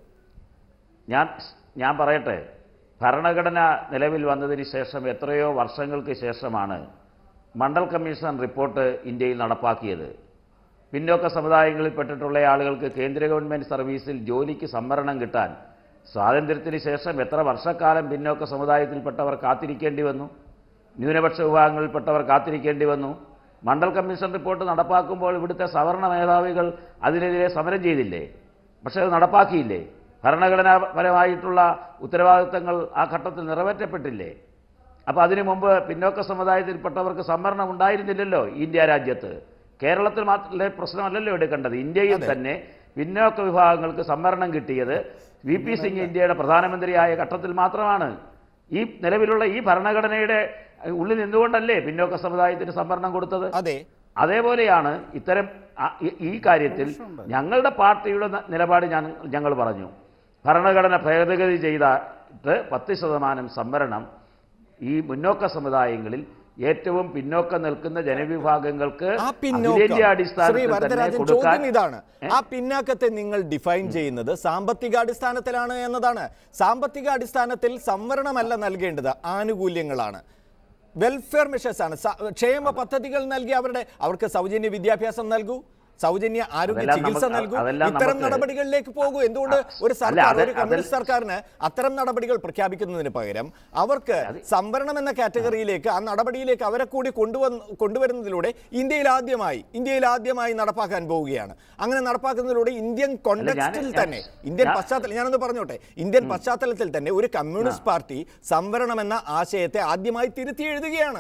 ഞാൻ ഞാൻ പറയട്ടെ ഭരണഘടന നിലവിൽ വന്നതിന് ശേഷം എത്രയോ വർഷങ്ങൾക്ക് ശേഷമാണ് മണ്ഡൽ കമ്മീഷൻ റിപ്പോർട്ട് ഇന്ത്യയിൽ നടപ്പാക്കിയത് പിന്നോക്ക സമുദായങ്ങളിൽപ്പെട്ടിട്ടുള്ള ആളുകൾക്ക് കേന്ദ്ര ഗവൺമെൻറ് സർവീസിൽ ജോലിക്ക് സംവരണം കിട്ടാൻ സ്വാതന്ത്ര്യത്തിന് ശേഷം എത്ര വർഷക്കാലം പിന്നോക്ക സമുദായത്തിൽപ്പെട്ടവർ കാത്തിരിക്കേണ്ടി വന്നു ന്യൂനപക്ഷ വിഭാഗങ്ങളിൽപ്പെട്ടവർ കാത്തിരിക്കേണ്ടി വന്നു മണ്ഡൽ കമ്മീഷൻ റിപ്പോർട്ട് നടപ്പാക്കുമ്പോൾ ഇവിടുത്തെ സവർണ മേധാവികൾ അതിനെതിരെ സമരം ചെയ്തില്ലേ പക്ഷേ അത് നടപ്പാക്കിയില്ലേ ഭരണഘടനാപരമായിട്ടുള്ള ഉത്തരവാദിത്തങ്ങൾ ആ ഘട്ടത്തിൽ നിറവേറ്റപ്പെട്ടില്ലേ അപ്പോൾ അതിനു മുമ്പ് പിന്നോക്ക സമുദായത്തിൽപ്പെട്ടവർക്ക് സംവരണം ഉണ്ടായിരുന്നില്ലല്ലോ ഇന്ത്യ രാജ്യത്ത് കേരളത്തിൽ മാത്രമല്ലേ പ്രശ്നമല്ലല്ലോ എടുക്കേണ്ടത് ഇന്ത്യയിൽ തന്നെ പിന്നോക്ക വിഭാഗങ്ങൾക്ക് സംവരണം കിട്ടിയത് വി പി സിംഗ് ഇന്ത്യയുടെ പ്രധാനമന്ത്രിയായ ഘട്ടത്തിൽ മാത്രമാണ് ഈ നിലവിലുള്ള ഈ ഭരണഘടനയുടെ അഹ്, ഉള്ളിൽ നിന്നുകൊണ്ടല്ലേ പിന്നോക്ക സമുദായത്തിന് സംവരണം കൊടുത്തത് അതെ അതേപോലെയാണ് ഇത്തരം ആ- ഈ- ഈ കാര്യത്തിൽ ഞങ്ങളുടെ പാർട്ടിയുടെ ന- നിലപാട് ഞാൻ ഞങ്ങൾ പറഞ്ഞു ഭരണഘടന ഭേദഗതി ചെയ്തിട്ട് പത്ത് ശതമാനം സംവരണം ഈ മുന്നോക്ക സമുദായങ്ങളിൽ ഏറ്റവും പിന്നോക്കം നിൽക്കുന്ന ജനവിഭാഗങ്ങൾക്ക് ആ അഖിലേന്ത്യാ പിന്നോക്കം ശ്രീ അടിസ്ഥാനത്തിൽ തന്നെ വരദരാജൻ കൊടുക്കാൻ ചോദ്യം ഇതാണ് ആ പിന്നാക്കത്തെ നിങ്ങൾ ഡിഫൈൻ ചെയ്യുന്നത് സാമ്പത്തിക അടിസ്ഥാനത്തിലാണ് എന്നതാണ് സാമ്പത്തിക അടിസ്ഥാനത്തിൽ സംവരണമല്ല നൽകേണ്ടത് ആനുകൂല്യങ്ങളാണ് വെൽഫെയർ മെഷേഴ്സ് ആണ് സ- ക്ഷേമ പദ്ധതികൾ നൽകി അവരുടെ അവർക്ക് സൗജന്യ വിദ്യാഭ്യാസം നൽകൂ സൗജന്യ ആരോഗ്യ അതെല്ലാം ചികിത്സ നമുക്ക് നൽകൂ അതെല്ലാം ഇത്തരം നമുക്ക് നടപടികളിലേക്ക് പോകൂ എന്തുകൊണ്ട് ഒരു അല്ല, സർക്കാർ അത് ഒരു കമ്മ്യൂണിസ്റ്റ് അതിൽ- സർക്കാരിന് അത്തരം നടപടികൾ പ്രഖ്യാപിക്കുന്നതിന് പകരം അവർക്ക് സംവരണം എന്ന കാറ്റഗറിയിലേക്ക് ആ നടപടിയിലേക്ക് അവരെ കൂടി കൊണ്ടുവന്ന് കൊണ്ടുവരുന്നതിലൂടെ ഇന്ത്യയിൽ ആദ്യമായി ഇന്ത്യയിൽ ആദ്യമായി നടപ്പാക്കാൻ പോവുകയാണ് അങ്ങനെ നടപ്പാക്കുന്നതിലൂടെ ഇന്ത്യൻ കോണ്ടെക്സ്റ്റിൽ ഞാൻ- തന്നെ ഇന്ത്യൻ ഞാൻ- പശ്ചാത്തലം ഞാനൊന്ന് പറഞ്ഞോട്ടെ ഇന്ത്യൻ പശ്ചാത്തലത്തിൽ തന്നെ ഒരു കമ്മ്യൂണിസ്റ്റ് പാർട്ടി സംവരണം എന്ന ആശയത്തെ ആദ്യമായി തിരുത്തി എഴുതുകയാണ്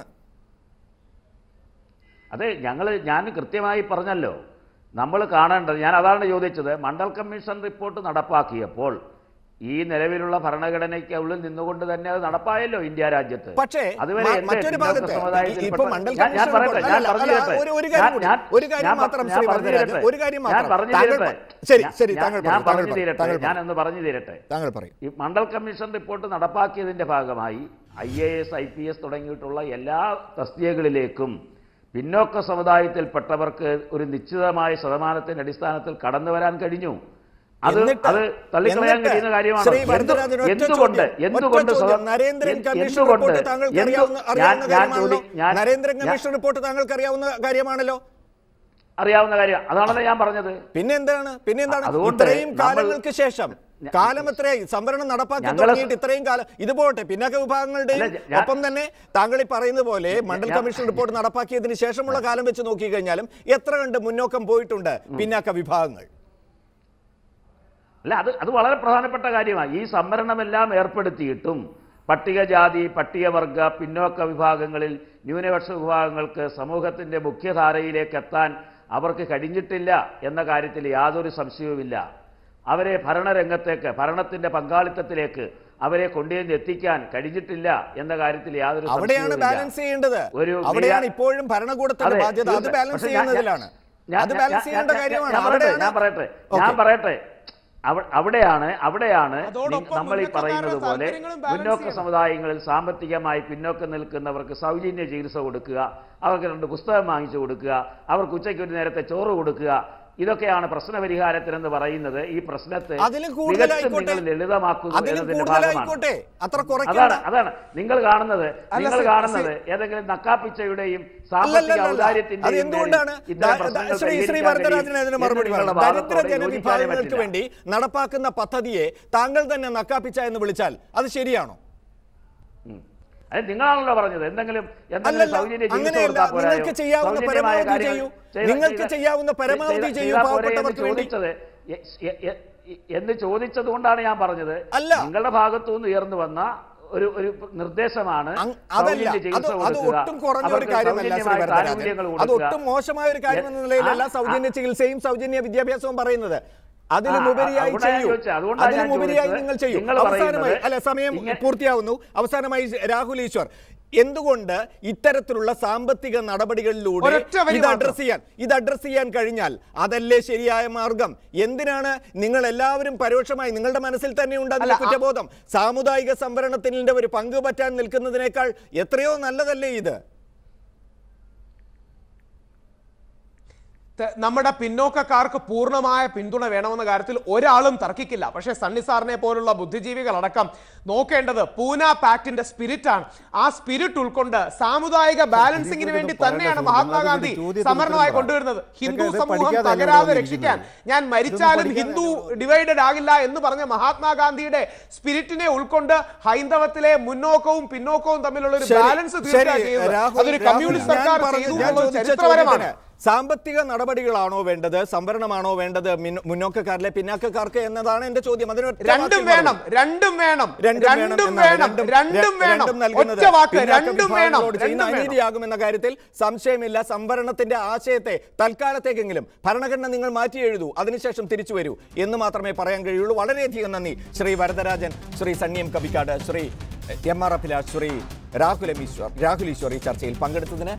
അതെ ഞങ്ങൾ ഞാൻ കൃത്യമായി പറഞ്ഞല്ലോ നമ്മൾ കാണേണ്ടത് ഞാൻ അതാണ് ചോദിച്ചത് മണ്ഡൽ കമ്മീഷൻ റിപ്പോർട്ട് നടപ്പാക്കിയപ്പോൾ ഈ നിലവിലുള്ള ഭരണഘടനയ്ക്ക് ഉള്ളിൽ നിന്നുകൊണ്ട് തന്നെ അത് നടപ്പായല്ലോ ഇന്ത്യ രാജ്യത്ത് പക്ഷേ അതുവരെ മ- എന്തേ മറ്റൊരു പിന്നോക്ക ഭാഗത്ത് സമുദായത്തിൽപ്പെട്ട- ഇപ്പൊ മണ്ഡൽ ഞാൻ- ഞാൻ കമ്മീഷൻ പറയട്ടെ, ഞാൻ അല്ല, പറഞ്ഞു അല്ല, തരട്ടെ. ഒരു- ഒരു കാര്യം ഞാൻ- കൂടി, ഞാൻ- ഒരു കാര്യം ഞാൻ മാത്രം ഞാൻ ശ്രീ പറഞ്ഞു വരദരാജൻ, തരട്ടെ. ഒരു കാര്യം ഞാൻ മാത്രം. പറഞ്ഞു താങ്കൾ തരട്ടെ. പ- ശരി, ഞാൻ- ശരി, ഞാൻ- താങ്കൾ ഞാൻ പറയൂ, താങ്കൾ പറഞ്ഞു പറയൂ, തീരട്ടെ താങ്കൾ ഞാൻ പറയൂ. ഒന്ന് പറഞ്ഞു തീരട്ടെ താങ്കൾ പറയും ഈ മണ്ഡൽ കമ്മീഷൻ റിപ്പോർട്ട് നടപ്പാക്കിയതിന്റെ ഭാഗമായി I A S I P S തുടങ്ങിയിട്ടുള്ള എല്ലാ തസ്തികകളിലേക്കും പിന്നോക്ക സമുദായത്തിൽപ്പെട്ടവർക്ക് ഒരു നിശ്ചിതമായ ശതമാനത്തിന്റെ അടിസ്ഥാനത്തിൽ കടന്നു വരാൻ കഴിഞ്ഞു അത് എന്നിട്ട് അത് തള്ളിക്കളയാൻ എന്നിട്ട് കഴിയുന്ന കാര്യമാണ് ശ്രീ എന്തു- വരദരാജൻ ഒറ്റ എന്തുകൊണ്ട് ചോദ്യം, എന്തുകൊണ്ട് ഒറ്റ ചോദ്യം. സദ- നരേന്ദ്രൻ എന്ത്- കമ്മീഷൻ എന്തുകൊണ്ട് റിപ്പോർട്ട് താങ്കൾക്ക് എന്തു- അറിയാവുന്ന ഞാൻ അറിയാവുന്ന ഞാൻ കാര്യമാണല്ലോ ചോദി- ഞാൻ- നരേന്ദ്രൻ ഞാൻ- കമ്മീഷൻ റിപ്പോർട്ട് താങ്കൾക്ക് അറിയാവുന്ന കാര്യമാണല്ലോ അറിയാവുന്ന കാര്യം അതാണല്ലോ ഞാൻ പറഞ്ഞത് പിന്നെ എന്താണ് പിന്നെ എന്താണ് അതുകൊണ്ട് ഇത്രയും നമ്മൾ- കാലങ്ങൾക്ക് ശേഷം ഞ- കാലം എത്രയായി സംവരണം നടപ്പാക്കി ഞങ്ങളെ തുടങ്ങിയിട്ട് ഇത്രയും കാലം ഇത് പോട്ടെ പിന്നാക്ക വിഭാഗങ്ങളുടെയും അല്ല, ഞാൻ- ഒപ്പം തന്നെ താങ്കൾ ഈ പറയുന്നത് പോലെ മണ്ഡൽ ഞാൻ- കമ്മീഷൻ റിപ്പോർട്ട് നടപ്പാക്കിയതിന് ശേഷമുള്ള കാലം വെച്ച് നോക്കി കഴിഞ്ഞാലും എത്ര കണ്ട് മുന്നോക്കം പോയിട്ടുണ്ട് പിന്നാക്ക വിഭാഗങ്ങൾ അല്ല അത് അത് വളരെ പ്രധാനപ്പെട്ട കാര്യമാണ് ഈ സംവരണമെല്ലാം ഏർപ്പെടുത്തിയിട്ടും പട്ടികജാതി പട്ടികവർഗ പിന്നോക്ക വിഭാഗങ്ങളിൽ ന്യൂനപക്ഷ വിഭാഗങ്ങൾക്ക് സമൂഹത്തിന്റെ മുഖ്യധാരയിലേക്ക് എത്താൻ അവർക്ക് കഴിഞ്ഞിട്ടില്ല എന്ന കാര്യത്തിൽ യാതൊരു സംശയവുമില്ല അവരെ ഭരണരംഗത്തേക്ക് ഭരണത്തിന്റെ പങ്കാളിത്തത്തിലേക്ക് അവരെ കൊണ്ടുവന്ന് എത്തിക്കാൻ കഴിഞ്ഞിട്ടില്ല എന്ന കാര്യത്തിൽ യാതൊരു അവിടെയാണ് സംശയവുമില്ല. ബാലൻസ് ചെയ്യേണ്ടത് ഒരു അവിടെയാണ് നിര- ഇപ്പോഴും ഭരണകൂടത്തിന്റെ അതെ, ബാധ്യത അത് തീർച്ചയായും. ബാലൻസ് പക്ഷേ ഞാൻ- ചെയ്യുന്നതിലാണ് ഞാൻ- അത് ഞാൻ- ബാലൻസ് ഞാൻ- ചെയ്യേണ്ട ഞാൻ- കാര്യമാണ് ഞാൻ പറയട്ടെ അവിടെയാണ് ഞാൻ പറയട്ടെ ഞാൻ Okay. പറയട്ടെ അവ- അവിടെയാണ് അവിടെയാണ് അതോടൊപ്പം നമ്മൾ ഈ മുന്നേറ്റക്കാരുടെ പറയുന്നത് പോലെ താല്പര്യങ്ങളും balance മുന്നോക്ക ചെയ്യണം. സമുദായങ്ങളിൽ സാമ്പത്തികമായി പിന്നോക്കം നിൽക്കുന്നവർക്ക് സൗജന്യ ചികിത്സ കൊടുക്കുക അവർക്ക് രണ്ട് പുസ്തകം വാങ്ങിച്ചു കൊടുക്കുക അവർക്ക് ഉച്ചയ്ക്ക് ഒരു നേരത്തെ ചോറ് കൊടുക്കുക ഇതൊക്കെയാണ് പ്രശ്നപരിഹാരത്തിനെന്ന് പറയുന്നത് ഈ പ്രശ്നത്തെ അതിലും തികച്ചും കൂടുതലായിക്കോട്ടെ നിങ്ങൾ ലളിതമാക്കുന്നു അതിലും എന്നതിന്റെ ഭാഗമാണ് കൂടുതലായിക്കോട്ടെ അത്ര അതാണ് കുറയ്ക്കണ്ട അതാണ് നിങ്ങൾ കാണുന്നത് നിങ്ങൾ സർ, കാണുന്നത് ഏതെങ്കിലും നക്കാപ്പിച്ചയുടെയും സാമ്പത്തിക അല്ലല്ലല്ല. അത് ഔദാര്യത്തിന്റെയും എന്തുകൊണ്ടാണ് പേരിൽ ഇത്തരം ദാ- പ്രശ്നങ്ങൾ ദാ- ശ്രീ ശ്രീ പരിഹരിക്കാൻ വരദരാജന് കഴിയും അതിന് എന്ന് മറുപടി നിങ്ങളുടെ പറയണം ദരിദ്ര വാദത്തോട് ജനവിഭാഗങ്ങൾക്ക് യോജിക്കാനേ പറ്റില്ല. വേണ്ടി നടപ്പാക്കുന്ന പദ്ധതിയെ താങ്കൾ തന്നെ നക്കാപ്പിച്ച എന്ന് വിളിച്ചാൽ അത് ശരിയാണോ അത് നിങ്ങളാണല്ലോ പറഞ്ഞത് എന്തെങ്കിലും എന്തെങ്കിലും അല്ലല്ല സൗജന്യ ചികിത്സ അങ്ങനെയല്ല കൊടുത്താൽ പോരായോ? നിങ്ങൾക്ക് ചെയ്യാവുന്ന സൗജന്യമായ പരമാവധി കാര്യങ്ങൾ ചെയ്യൂ ചെയ്ത- നിങ്ങൾക്ക് ചെയ്ത- ചെയ്യാവുന്ന പരമാവധി ചെയ്ത- ചെയ്യൂ ചെയ്താൽ പോരെ എന്ന് പാവപ്പെട്ടവർക്ക് വേണ്ടി ചോദിച്ചത് എ- എ- എ- എന്ന് ചോദിച്ചത് കൊണ്ടാണ് ഞാൻ പറഞ്ഞത് അല്ല. നിങ്ങളുടെ ഭാഗത്തുനിന്ന് ഉയർന്നു വന്ന ഒരു ഒരു നിർദ്ദേശമാണ് അങ് അതല്ല സൗജന്യ അത് ചികിത്സ അത് കൊടുക്കുക, ഒട്ടും കുറഞ്ഞ ഒരു അവർക്ക് കാര്യമല്ല ശ്രീ സൗജന്യമായ വരദരാജൻ ആനുകൂല്യങ്ങൾ അത് കൊടുക്കുക. ഒട്ടും മോശമായ ഒരു കാര്യം എന്ന നിലയിലല്ല ആ, സൗജന്യ ചികിത്സയും സൗജന്യ വിദ്യാഭ്യാസവും പറയുന്നത് അതിലും ആ, ഉപരിയായി അതുകൊണ്ടാണ് ഞാൻ ചെയ്യൂ ചോദിച്ചത്. അതുകൊണ്ടാണ് അതിലും ഞാൻ ഉപരിയായി ചോദിച്ചത്. നിങ്ങൾ ചെയ്യൂ നിങ്ങൾ അവസാനമായി പറയുന്നത് അല്ല സമയം ഇങ്ങനെ- പൂർത്തിയാവുന്നു അവസാനമായി രാഹുൽ ഈശ്വർ എന്തുകൊണ്ട് ഇത്തരത്തിലുള്ള സാമ്പത്തിക നടപടികളിലൂടെ ഒരൊറ്റ വരി ഇത് മാത്രം. അഡ്രസ് ചെയ്യാൻ ഇത് അഡ്രസ് ചെയ്യാൻ കഴിഞ്ഞാൽ അതല്ലേ ശരിയായ മാർഗം എന്തിനാണ് നിങ്ങൾ എല്ലാവരും പരോക്ഷമായി നിങ്ങളുടെ മനസ്സിൽ തന്നെ ഉണ്ട് അതിന്റെ അല്ല, ആ- കുറ്റബോധം സാമുദായിക സംവരണത്തിന്റെ ഒരു പങ്ക് പറ്റാൻ നിൽക്കുന്നതിനേക്കാൾ എത്രയോ നല്ലതല്ലേ ഇത് ത- നമ്മുടെ പിന്നോക്കക്കാർക്ക് പൂർണ്ണമായ പിന്തുണ വേണമെന്ന കാര്യത്തിൽ ഒരാളും തർക്കിക്കില്ല പക്ഷേ സണ്ണി സാറിനെ പോലുള്ള ബുദ്ധിജീവികളടക്കം നോക്കേണ്ടത് പൂന പാക്ടിന്റെ സ്പിരിറ്റ് ആണ് ആ സ്പിരിറ്റ് ഉൾക്കൊണ്ട് സാമുദായിക ബാലൻസിംഗിന് വേണ്ടി ഇതിനകത്ത് തന്നെയാണ് പറയേണ്ട മഹാത്മാഗാന്ധി ചോദ്യം- ചോദ്യത്തിന് സംവരണമായി ഉത്തരം കൊണ്ടുവരുന്നത് പറ. ഹിന്ദു ഇതൊക്കെ സമൂഹം പഠിക്കാതെ തകരാതെ ഇവിടെ രക്ഷിക്കാൻ ഇരിക്കുന്നത്. ഞാൻ മരിച്ചാലും ഇതൊന്നും ഹിന്ദു പഠിക്കാതെ ഡിവൈഡഡ് ആകില്ല എന്ന് പറഞ്ഞ മഹാത്മാഗാന്ധിയുടെ സ്പിരിറ്റിനെ ഉൾക്കൊണ്ട് ഹൈന്ദവത്തിലെ മുന്നോക്കവും പിന്നോക്കവും തമ്മിലുള്ള ഒരു ശരി, ബാലൻസ് ശരി, തീർച്ചയായും ചെയ്യുന്നത്. രാഹുൽ, അതൊരു രാഹുൽ, കമ്മ്യൂണിസ്റ്റ് ഞാൻ സർക്കാർ പറഞ്ഞു- ചെയ്തു ഞാൻ എന്നുള്ളത് ചോദിച്ച ചരിത്രപരമാണ് ചോദ്യത്തിന് സാമ്പത്തിക നടപടികളാണോ വേണ്ടത് സംവരണമാണോ വേണ്ടത് മിന്ന- മുന്നോക്കക്കാരിലെ പിന്നാക്കക്കാർക്ക് എന്നതാണ് എന്റെ ചോദ്യം അതിന് ഒറ്റ രണ്ടും വാക്കിൽ വേണം മറുപടി. രണ്ടും വേണം രണ്ടും വേണം രണ്ടും എന്നാണ്. വേണം രണ്ടും- രണ്ടും വേണം രണ്ടും നൽകുന്നത് ഒറ്റ വാക്ക് പിന്നാക്ക രണ്ടും വേണം വിഭാഗങ്ങളോട് ചെയ്യുന്ന രണ്ടും വേണം അനീതിയാകുമെന്ന കാര്യത്തിൽ സംശയമില്ല സംവരണത്തിന്റെ ആശയത്തെ തൽക്കാലത്തേക്കെങ്കിലും ഭരണഘടന നിങ്ങൾ മാറ്റി എഴുതൂ അതിനുശേഷം തിരിച്ചു വരൂ എന്ന് മാത്രമേ പറയാൻ കഴിയുള്ളൂ വളരെയധികം നന്ദി Shri Varadarajan Shri Sunny M Kavikkad Shri M R Abhilash Shri Rahul M Easwar Rahul Easwar ഈ ചർച്ചയിൽ പങ്കെടുത്തതിന്